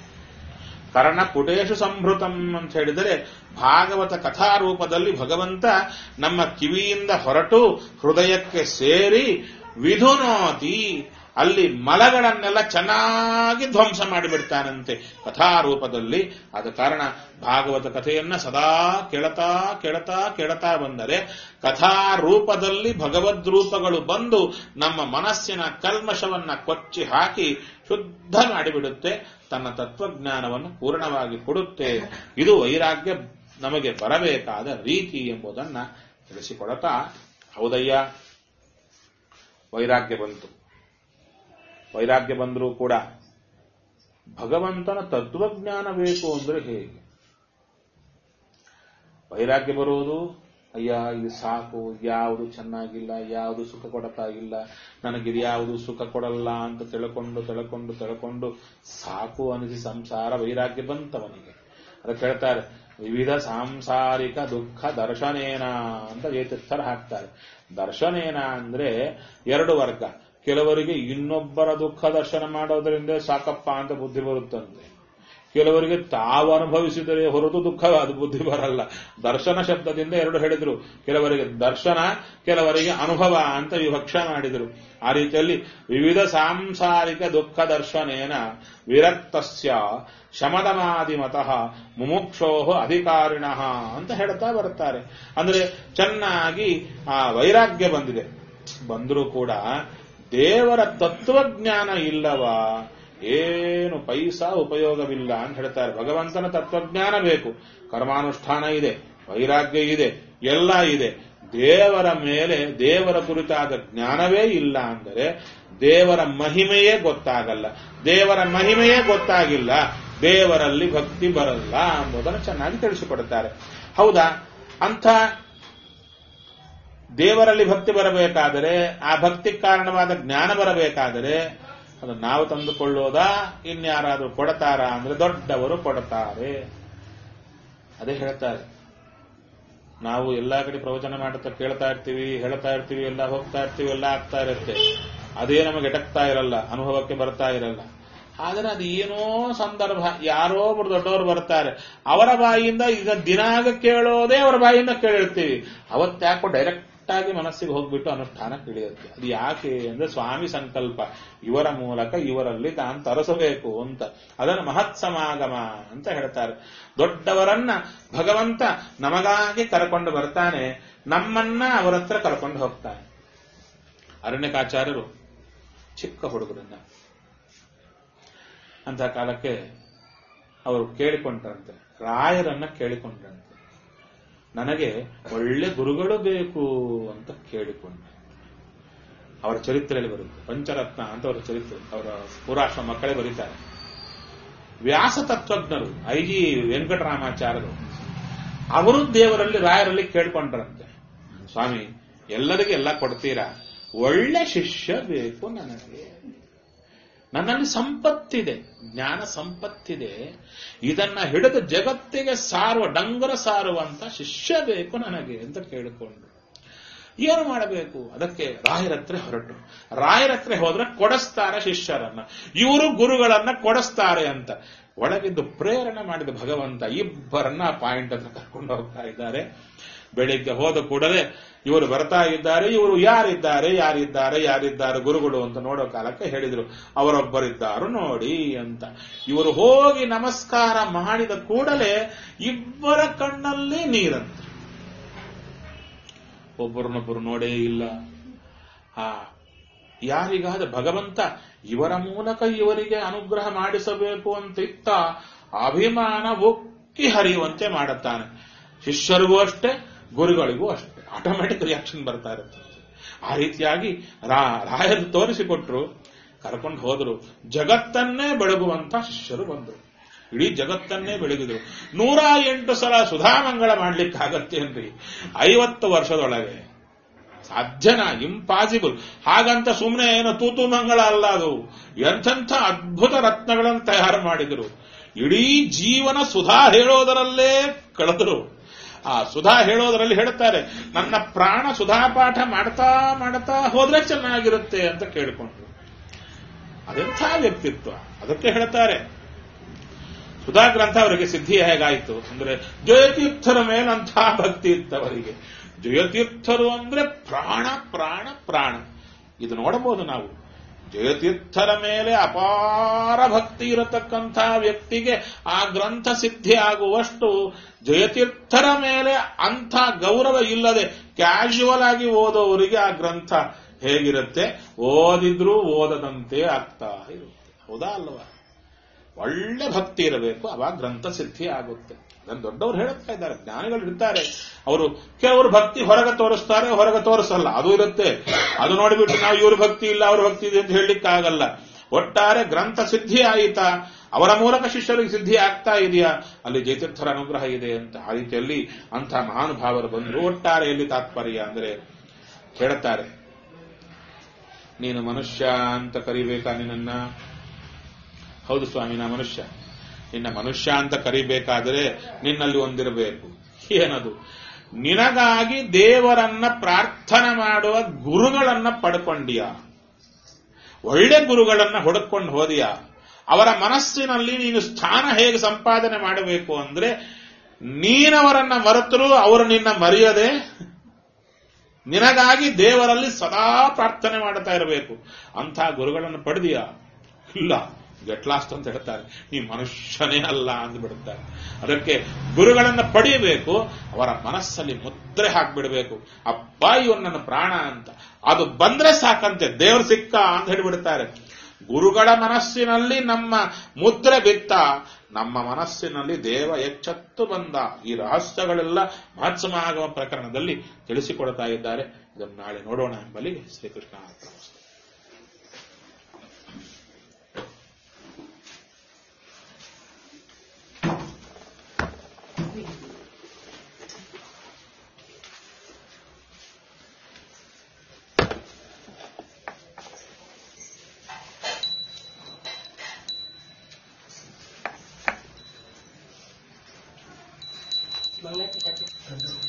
ಕರ್ಣ ಪುಟೇಶು ಸಂಭೃತಂ ಅಂತ ಹೇಳಿದರೆ ಭಾಗವತ ಕಥಾರೂಪದಲ್ಲಿ ಭಗವಂತ ನಮ್ಮ ಕಿವಿಯಿಂದ ಹೊರಟು ಹೃದಯಕ್ಕೆ ಸೇರಿ ವಿಧುನೋತಿ ಅಲ್ಲಿ ಮಲಗಳನ್ನೆಲ್ಲ ಚೆನ್ನಾಗಿ ಧ್ವಂಸ ಮಾಡಿಬಿಡ್ತಾನಂತೆ ಕಥಾರೂಪದಲ್ಲಿ ಆದ ಕಾರಣ ಭಾಗವತ ಕಥೆಯನ್ನ ಸದಾ ಕೇಳತಾ ಕೇಳತಾ ಕೇಳತಾ ಬಂದರೆ ಕಥಾರೂಪದಲ್ಲಿ ಭಗವದ್ ರೂಪಗಳು ಬಂದು ನಮ್ಮ ಮನಸ್ಸಿನ ಕಲ್ಮಶವನ್ನ ಕೊಚ್ಚಿ ಹಾಕಿ ಶುದ್ಧ ಮಾಡಿಬಿಡುತ್ತೆ ತನ್ನ ತತ್ವಜ್ಞಾನವನ್ನು ಪೂರ್ಣವಾಗಿ ಕೊಡುತ್ತೆ ಇದು ವೈರಾಗ್ಯ ನಮಗೆ ಬರಬೇಕಾದ ರೀತಿ ಎಂಬುದನ್ನ ತಿಳಿಸಿಕೊಡತಾ ಹೌದಯ್ಯ ವೈರಾಗ್ಯ ಬಂತು ವೈರಾಗ್ಯ ಬಂದರೂ ಕೂಡ ಭಗವಂತನ ತತ್ವಜ್ಞಾನ ಬೇಕು ಅಂದ್ರೆ ಹೇಗೆ ವೈರಾಗ್ಯ ಬರುವುದು ಅಯ್ಯ ಇದು ಸಾಕು ಯಾವುದು ಚೆನ್ನಾಗಿಲ್ಲ ಯಾವುದು ಸುಖ ಕೊಡತಾ ಇಲ್ಲ ನನಗಿದು ಯಾವುದು ಸುಖ ಕೊಡಲ್ಲ ಅಂತ ತಿಳ್ಕೊಂಡು ತಿಳ್ಕೊಂಡು ತಿಳ್ಕೊಂಡು ಸಾಕು ಅನಿಸಿ ಸಂಸಾರ ವೈರಾಗ್ಯ ಬಂತವನಿಗೆ ಅದಕ್ಕೆ ಹೇಳ್ತಾರೆ ವಿವಿಧ ಸಾಂಸಾರಿಕ ದುಃಖ ದರ್ಶನೇನ ಅಂತ ಜಯತೀರ್ಥರು ಹಾಕ್ತಾರೆ ದರ್ಶನೇನ ಅಂದ್ರೆ ಎರಡು ವರ್ಗ ಕೆಲವರಿಗೆ ಇನ್ನೊಬ್ಬರ ದುಃಖ ದರ್ಶನ ಮಾಡೋದ್ರಿಂದ ಸಾಕಪ್ಪ ಅಂತ ಬುದ್ಧಿ ಬರುತ್ತಂತೆ ಕೆಲವರಿಗೆ ತಾವು ಅನುಭವಿಸಿದರೆ ಹೊರತು ದುಃಖ ಅದು ಬುದ್ಧಿ ಬರಲ್ಲ ದರ್ಶನ ಶಬ್ದದಿಂದ ಎರಡು ಹೇಳಿದ್ರು ಕೆಲವರಿಗೆ ದರ್ಶನ ಕೆಲವರಿಗೆ ಅನುಭವ ಅಂತ ವಿವಕ್ಷ ಮಾಡಿದರು ಆ ರೀತಿಯಲ್ಲಿ ವಿವಿಧ ಸಾಂಸಾರಿಕ ದುಃಖ ದರ್ಶನೇನ ವಿರಕ್ತಸ್ಯ ಶಮದಮಾದಿಮತಃ ಮುಮುಕ್ಷೋ ಅಧಿಕಾರಿಣ ಅಂತ ಹೇಳ್ತಾ ಬರ್ತಾರೆ ಅಂದ್ರೆ ಚೆನ್ನಾಗಿ ಆ ವೈರಾಗ್ಯ ಬಂದಿದೆ ಬಂದರೂ ಕೂಡ ದೇವರ ತತ್ವಜ್ಞಾನ ಇಲ್ಲವಾ ಏನು ಪೈಸಾ ಉಪಯೋಗವಿಲ್ಲ ಅಂತ ಹೇಳ್ತಾರೆ ಭಗವಂತನ ತತ್ವಜ್ಞಾನ ಬೇಕು ಕರ್ಮಾನುಷ್ಠಾನ ಇದೆ ವೈರಾಗ್ಯ ಇದೆ ಎಲ್ಲ ಇದೆ ದೇವರ ಮೇಲೆ ದೇವರ ಕುರಿತಾದ ಜ್ಞಾನವೇ ಇಲ್ಲ ಅಂದರೆ ದೇವರ ಮಹಿಮೆಯೇ ಗೊತ್ತಾಗಲ್ಲ ದೇವರ ಮಹಿಮೆಯೇ ಗೊತ್ತಾಗಿಲ್ಲ ದೇವರಲ್ಲಿ ಭಕ್ತಿ ಬರಲ್ಲ ಎಂಬುದನ್ನು ಚೆನ್ನಾಗಿ ತಿಳಿಸಿಕೊಡುತ್ತಾರೆ ಹೌದಾ ಅಂಥ ದೇವರಲ್ಲಿ ಭಕ್ತಿ ಬರಬೇಕಾದರೆ ಆ ಭಕ್ತಿ ಕಾರಣವಾದ ಜ್ಞಾನ ಬರಬೇಕಾದರೆ ಅದು ನಾವು ತಂದುಕೊಳ್ಳೋದಾ ಇನ್ಯಾರಾದ್ರೂ ಕೊಡತಾರ ಅಂದ್ರೆ ದೊಡ್ಡವರು ಕೊಡ್ತಾರೆ ಅದೇ ಹೇಳ್ತಾರೆ ನಾವು ಎಲ್ಲಾ ಕಡೆ ಪ್ರವಚನ ಮಾಡುತ್ತಾ ಕೇಳ್ತಾ ಇರ್ತೀವಿ ಹೇಳ್ತಾ ಇರ್ತೀವಿ ಎಲ್ಲ ಹೋಗ್ತಾ ಇರ್ತೀವಿ ಎಲ್ಲ ಆಗ್ತಾ ಇರುತ್ತೆ ಅದೇ ನಮಗೆ ಎಟಕ್ತಾ ಇರಲ್ಲ ಅನುಭವಕ್ಕೆ ಬರ್ತಾ ಇರಲ್ಲ ಆದರೆ ಅದು ಏನೋ ಸಂದರ್ಭ ಯಾರೋ ಒಬ್ರು ದೊಡ್ಡವರು ಬರ್ತಾರೆ ಅವರ ಬಾಯಿಯಿಂದ ಈಗ ದಿನಾಗ ಕೇಳೋದೇ ಅವರ ಬಾಯಿಯಿಂದ ಕೇಳಿರ್ತೀವಿ ಅವತ್ತ್ಯಾಕೋ ಡೈರೆಕ್ಟ್ ಆಗಿ ಮನಸ್ಸಿಗೆ ಹೋಗ್ಬಿಟ್ಟು ಅನುಷ್ಠಾನ ತಿಳಿಯುತ್ತೆ ಅದು ಯಾಕೆ ಅಂದ್ರೆ ಸ್ವಾಮಿ ಸಂಕಲ್ಪ ಇವರ ಮೂಲಕ ಇವರಲ್ಲಿ ತಾನು ತರಿಸಬೇಕು ಅಂತ ಅದನ್ನು ಮಹತ್ ಸಮಾಗಮ ಅಂತ ಹೇಳ್ತಾರೆ ದೊಡ್ಡವರನ್ನ ಭಗವಂತ ನಮಗಾಗಿ ಕರ್ಕೊಂಡು ಬರ್ತಾನೆ ನಮ್ಮನ್ನ ಅವರ ಹತ್ರ ಕರ್ಕೊಂಡು ಹೋಗ್ತಾನೆ ಅರಣ್ಯಕಾಚಾರ್ಯರು ಚಿಕ್ಕ ಹುಡುಗರನ್ನ ಅಂತ ಕಾಲಕ್ಕೆ ಅವರು ಕೇಳಿಕೊಂಡ್ರಂತೆ ರಾಯರನ್ನ ಕೇಳಿಕೊಂಡ್ರಂತೆ ನನಗೆ ಒಳ್ಳೆ ಗುರುಗಳು ಬೇಕು ಅಂತ ಕೇಳಿಕೊಂಡೆ ಅವರ ಚರಿತ್ರೆಯಲ್ಲಿ ಬರುತ್ತೆ ಪಂಚರತ್ನ ಅಂತ ಅವರ ಚರಿತ್ರೆ ಅವರ ಪುರಾಶ್ರಮ ಮಕ್ಕಳೇ ಬರೀತಾರೆ ವ್ಯಾಸ ತತ್ವಜ್ಞರು ಐ ಜಿ ವೆಂಕಟರಾಮಾಚಾರ್ಯರು ಅವರು ದೇವರಲ್ಲಿ ರಾಯರಲ್ಲಿ ಕೇಳ್ಕೊಂಡ್ರಂತೆ ಸ್ವಾಮಿ ಎಲ್ಲರಿಗೆ ಎಲ್ಲ ಕೊಡ್ತೀರಾ ಒಳ್ಳೆ ಶಿಷ್ಯ ಬೇಕು ನನಗೆ ನನ್ನಲ್ಲಿ ಸಂಪತ್ತಿದೆ ಜ್ಞಾನ ಸಂಪತ್ತಿದೆ ಇದನ್ನ ಹಿಡಿದು ಜಗತ್ತಿಗೆ ಸಾರುವ ಡಂಗರ ಸಾರುವಂತ ಶಿಷ್ಯ ಬೇಕು ನನಗೆ ಅಂತ ಕೇಳಿಕೊಂಡು ಏನು ಮಾಡಬೇಕು ಅದಕ್ಕೆ ರಾಯರತ್ರ ಹೊರಟು ರಾಯರತ್ರ ಹೋದ್ರೆ ಕೊಡಿಸ್ತಾರೆ ಶಿಷ್ಯರನ್ನ ಇವರು ಗುರುಗಳನ್ನ ಕೊಡಿಸ್ತಾರೆ ಅಂತ ಒಳಗಿದ್ದು ಪ್ರೇರಣೆ ಮಾಡಿದ ಭಗವಂತ ಇಬ್ಬರನ್ನ ಪಾಯಿಂಟ್ ಹತ್ರ ಕರ್ಕೊಂಡು ಹೋಗ್ತಾ ಇದ್ದಾರೆ ಬೆಳಿಗ್ಗೆ ಹೋದ ಕೂಡಲೇ ಇವರು ಬರ್ತಾ ಇದ್ದಾರೆ ಇವರು ಯಾರಿದ್ದಾರೆ ಯಾರಿದ್ದಾರೆ ಯಾರಿದ್ದಾರೆ ಗುರುಗಳು ಅಂತ ನೋಡೋ ಕಾಲಕ್ಕೆ ಹೇಳಿದ್ರು ಅವರೊಬ್ಬರಿದ್ದಾರು ನೋಡಿ ಅಂತ ಇವರು ಹೋಗಿ ನಮಸ್ಕಾರ ಮಾಡಿದ ಕೂಡಲೇ ಇಬ್ಬರ ಕಣ್ಣಲ್ಲಿ ನೀರಂತೆ ಒಬ್ಬರನ್ನೊಬ್ಬರು ನೋಡೇ ಇಲ್ಲ ಆ ಯಾರಿಗಾದ ಭಗವಂತ ಇವರ ಮೂಲಕ ಇವರಿಗೆ ಅನುಗ್ರಹ ಮಾಡಿಸಬೇಕು ಅಂತ ಇತ್ತ ಅಭಿಮಾನ ಉಕ್ಕಿ ಹರಿಯುವಂತೆ ಮಾಡುತ್ತಾನೆ ಶಿಷ್ಯರಿಗೂ ಅಷ್ಟೇ ಗುರುಗಳಿಗೂ ಅಷ್ಟೇ ಆಟೋಮ್ಯಾಟಿಕ್ ರಿಯಾಕ್ಷನ್ ಬರ್ತಾ ಇರುತ್ತೆ ಆ ರೀತಿಯಾಗಿ ರಾಯರು ತೋರಿಸಿಕೊಟ್ರು ಕರ್ಕೊಂಡು ಹೋದ್ರು ಜಗತ್ತನ್ನೇ ಬೆಳಗುವಂತ ಶಿಷ್ಯರು ಬಂದರು ಇಡೀ ಜಗತ್ತನ್ನೇ ಬೆಳಗಿದ್ರು ನೂರ ಎಂಟು ಸಲ ಸುಧಾಮಂಗಳ ಮಾಡ್ಲಿಕ್ಕಾಗತ್ತೆ ಅನ್ರಿ ಐವತ್ತು ವರ್ಷದೊಳಗೆ ಸಾಧ್ಯನಾ ಇಂಪಾಸಿಬಲ್ ಹಾಗಂತ ಸುಮ್ಮನೆ ಏನೋ ತೂತು ಮಂಗಳ ಅಲ್ಲ ಅದು ಎಂಥೆಂಥ ಅದ್ಭುತ ರತ್ನಗಳನ್ನು ತಯಾರು ಮಾಡಿದರು ಇಡೀ ಜೀವನ ಸುಧಾ ಹೇಳೋದರಲ್ಲೇ ಕಳೆದರು ಆ ಸುಧಾ ಹೇಳೋದರಲ್ಲಿ ಹೇಳ್ತಾರೆ ನನ್ನ ಪ್ರಾಣ ಸುಧಾ ಪಾಠ ಮಾಡ್ತಾ ಮಾಡ್ತಾ ಹೋದ್ರೆ ಚೆನ್ನಾಗಿರುತ್ತೆ ಅಂತ ಕೇಳಿಕೊಂಡ್ರು ಅದೆಂಥ ವ್ಯಕ್ತಿತ್ವ ಅದಕ್ಕೆ ಹೇಳ್ತಾರೆ ಸುಧಾ ಗ್ರಂಥ ಅವರಿಗೆ ಸಿದ್ಧಿ ಹೇಗಾಯಿತು ಅಂದ್ರೆ ಜಯತೀರ್ಥರ ಮೇಲಂಥ ಭಕ್ತಿ ಇತ್ತವರಿಗೆ ಜಯತೀರ್ಥರು ಅಂದ್ರೆ ಪ್ರಾಣ ಪ್ರಾಣ ಪ್ರಾಣ ಇದು ನೋಡಬಹುದು ನಾವು ಜಯತೀರ್ಥರ ಮೇಲೆ ಅಪಾರ ಭಕ್ತಿ ಇರತಕ್ಕಂಥ ವ್ಯಕ್ತಿಗೆ ಆ ಗ್ರಂಥ ಸಿದ್ಧಿ ಆಗುವಷ್ಟು ಜಯತೀರ್ಥರ ಮೇಲೆ ಅಂಥ ಗೌರವ ಇಲ್ಲದೆ ಕ್ಯಾಶುವಲ್ ಆಗಿ ಓದೋವರಿಗೆ ಆ ಗ್ರಂಥ ಹೇಗಿರುತ್ತೆ ಓದಿದ್ರೂ ಓದದಂತೆ ಆಗ್ತಾ ಇರುತ್ತೆ ಹೌದಾ ಅಲ್ವಾ ಒಳ್ಳೆ ಭಕ್ತಿ ಇರಬೇಕು ಅವಾಗ ಗ್ರಂಥ ಸಿದ್ಧಿ ಆಗುತ್ತೆ ಅದನ್ನು ದೊಡ್ಡವರು ಹೇಳ್ತಾ ಇದ್ದಾರೆ ಜ್ಞಾನಿಗಳು ಇರ್ತಾರೆ ಅವರು ಕೆಲವರು ಭಕ್ತಿ ಹೊರಗೆ ತೋರಿಸ್ತಾರೆ ಹೊರಗೆ ತೋರಿಸಲ್ಲ ಅದು ಇರುತ್ತೆ ಅದು ನೋಡಿಬಿಟ್ಟು ನಾವು ಇವ್ರ ಭಕ್ತಿ ಇಲ್ಲ ಅವ್ರ ಭಕ್ತಿ ಇದೆ ಅಂತ ಹೇಳಲಿಕ್ಕಾಗಲ್ಲ ಒಟ್ಟಾರೆ ಗ್ರಂಥ ಸಿದ್ಧಿ ಆಯಿತಾ ಅವರ ಮೂಲಕ ಶಿಷ್ಯರಿಗೆ ಸಿದ್ಧಿ ಆಗ್ತಾ ಇದೆಯಾ ಅಲ್ಲಿ ಜಯತೀರ್ಥರ ಅನುಗ್ರಹ ಇದೆ ಅಂತ ಆ ರೀತಿಯಲ್ಲಿ ಅಂಥ ಮಹಾನುಭಾವರು ಬಂದರು ಒಟ್ಟಾರೆ ಎಲ್ಲಿ ತಾತ್ಪರ್ಯ ಅಂದರೆ ಹೇಳ್ತಾರೆ ನೀನು ಮನುಷ್ಯ ಅಂತ ಕರಿಬೇಕಾ ನಿನ್ನ ಹೌದು ಸ್ವಾಮಿ ನಾ ಮನುಷ್ಯ ನಿನ್ನ ಮನುಷ್ಯ ಅಂತ ಕರಿಬೇಕಾದರೆ ನಿನ್ನಲ್ಲಿ ಒಂದಿರಬೇಕು ಏನದು ನಿನಗಾಗಿ ದೇವರನ್ನ ಪ್ರಾರ್ಥನೆ ಮಾಡುವ ಗುರುಗಳನ್ನ ಪಡ್ಕೊಂಡಿಯ ಒಳ್ಳೆ ಗುರುಗಳನ್ನ ಹುಡುಕೊಂಡು ಹೋದಿಯ ಅವರ ಮನಸ್ಸಿನಲ್ಲಿ ನೀನು ಸ್ಥಾನ ಹೇಗೆ ಸಂಪಾದನೆ ಮಾಡಬೇಕು ಅಂದ್ರೆ ನೀನವರನ್ನ ಮರೆತರೂ ಅವರು ನಿನ್ನ ಮರೆಯದೆ ನಿನಗಾಗಿ ದೇವರಲ್ಲಿ ಸದಾ ಪ್ರಾರ್ಥನೆ ಮಾಡ್ತಾ ಇರಬೇಕು ಅಂಥ ಗುರುಗಳನ್ನು ಪಡೆದಿಯಾ ಇಲ್ಲ ಗೆಟ್ ಲಾಸ್ಟ್ ಅಂತ ಹೇಳ್ತಾರೆ ಈ ಮನುಷ್ಯನೇ ಅಲ್ಲ ಅಂದ್ಬಿಡುತ್ತಾರೆ ಅದಕ್ಕೆ ಗುರುಗಳನ್ನ ಪಡೆಯಬೇಕು ಅವರ ಮನಸ್ಸಲ್ಲಿ ಮುದ್ರೆ ಹಾಕ್ಬಿಡ್ಬೇಕು ಅಪ್ಪ ಇವರು ನನ್ನ ಪ್ರಾಣ ಅಂತ ಅದು ಬಂದ್ರೆ ಸಾಕಂತೆ ದೇವರು ಸಿಕ್ಕ ಅಂತ ಹೇಳಿಬಿಡ್ತಾರೆ ಗುರುಗಳ ಮನಸ್ಸಿನಲ್ಲಿ ನಮ್ಮ ಮುದ್ರೆ ಬಿತ್ತ ನಮ್ಮ ಮನಸ್ಸಿನಲ್ಲಿ ದೇವ ಎಚ್ಚತ್ತು ಬಂದ ಈ ರಹಸ್ಯಗಳೆಲ್ಲ ಮಹತ್ಸಮಾಗಮ ಪ್ರಕರಣದಲ್ಲಿ ತಿಳಿಸಿಕೊಡ್ತಾ ಇದ್ದಾರೆ ಇದನ್ನು ನಾಳೆ ನೋಡೋಣ ಎಂಬಲ್ಲಿಗೆ ಶ್ರೀಕೃಷ್ಣ ಅರ್ಪಣಮಸ್ತು. ಮಂಗಳಕ್ಕೆ ಕಟ್ಟಿ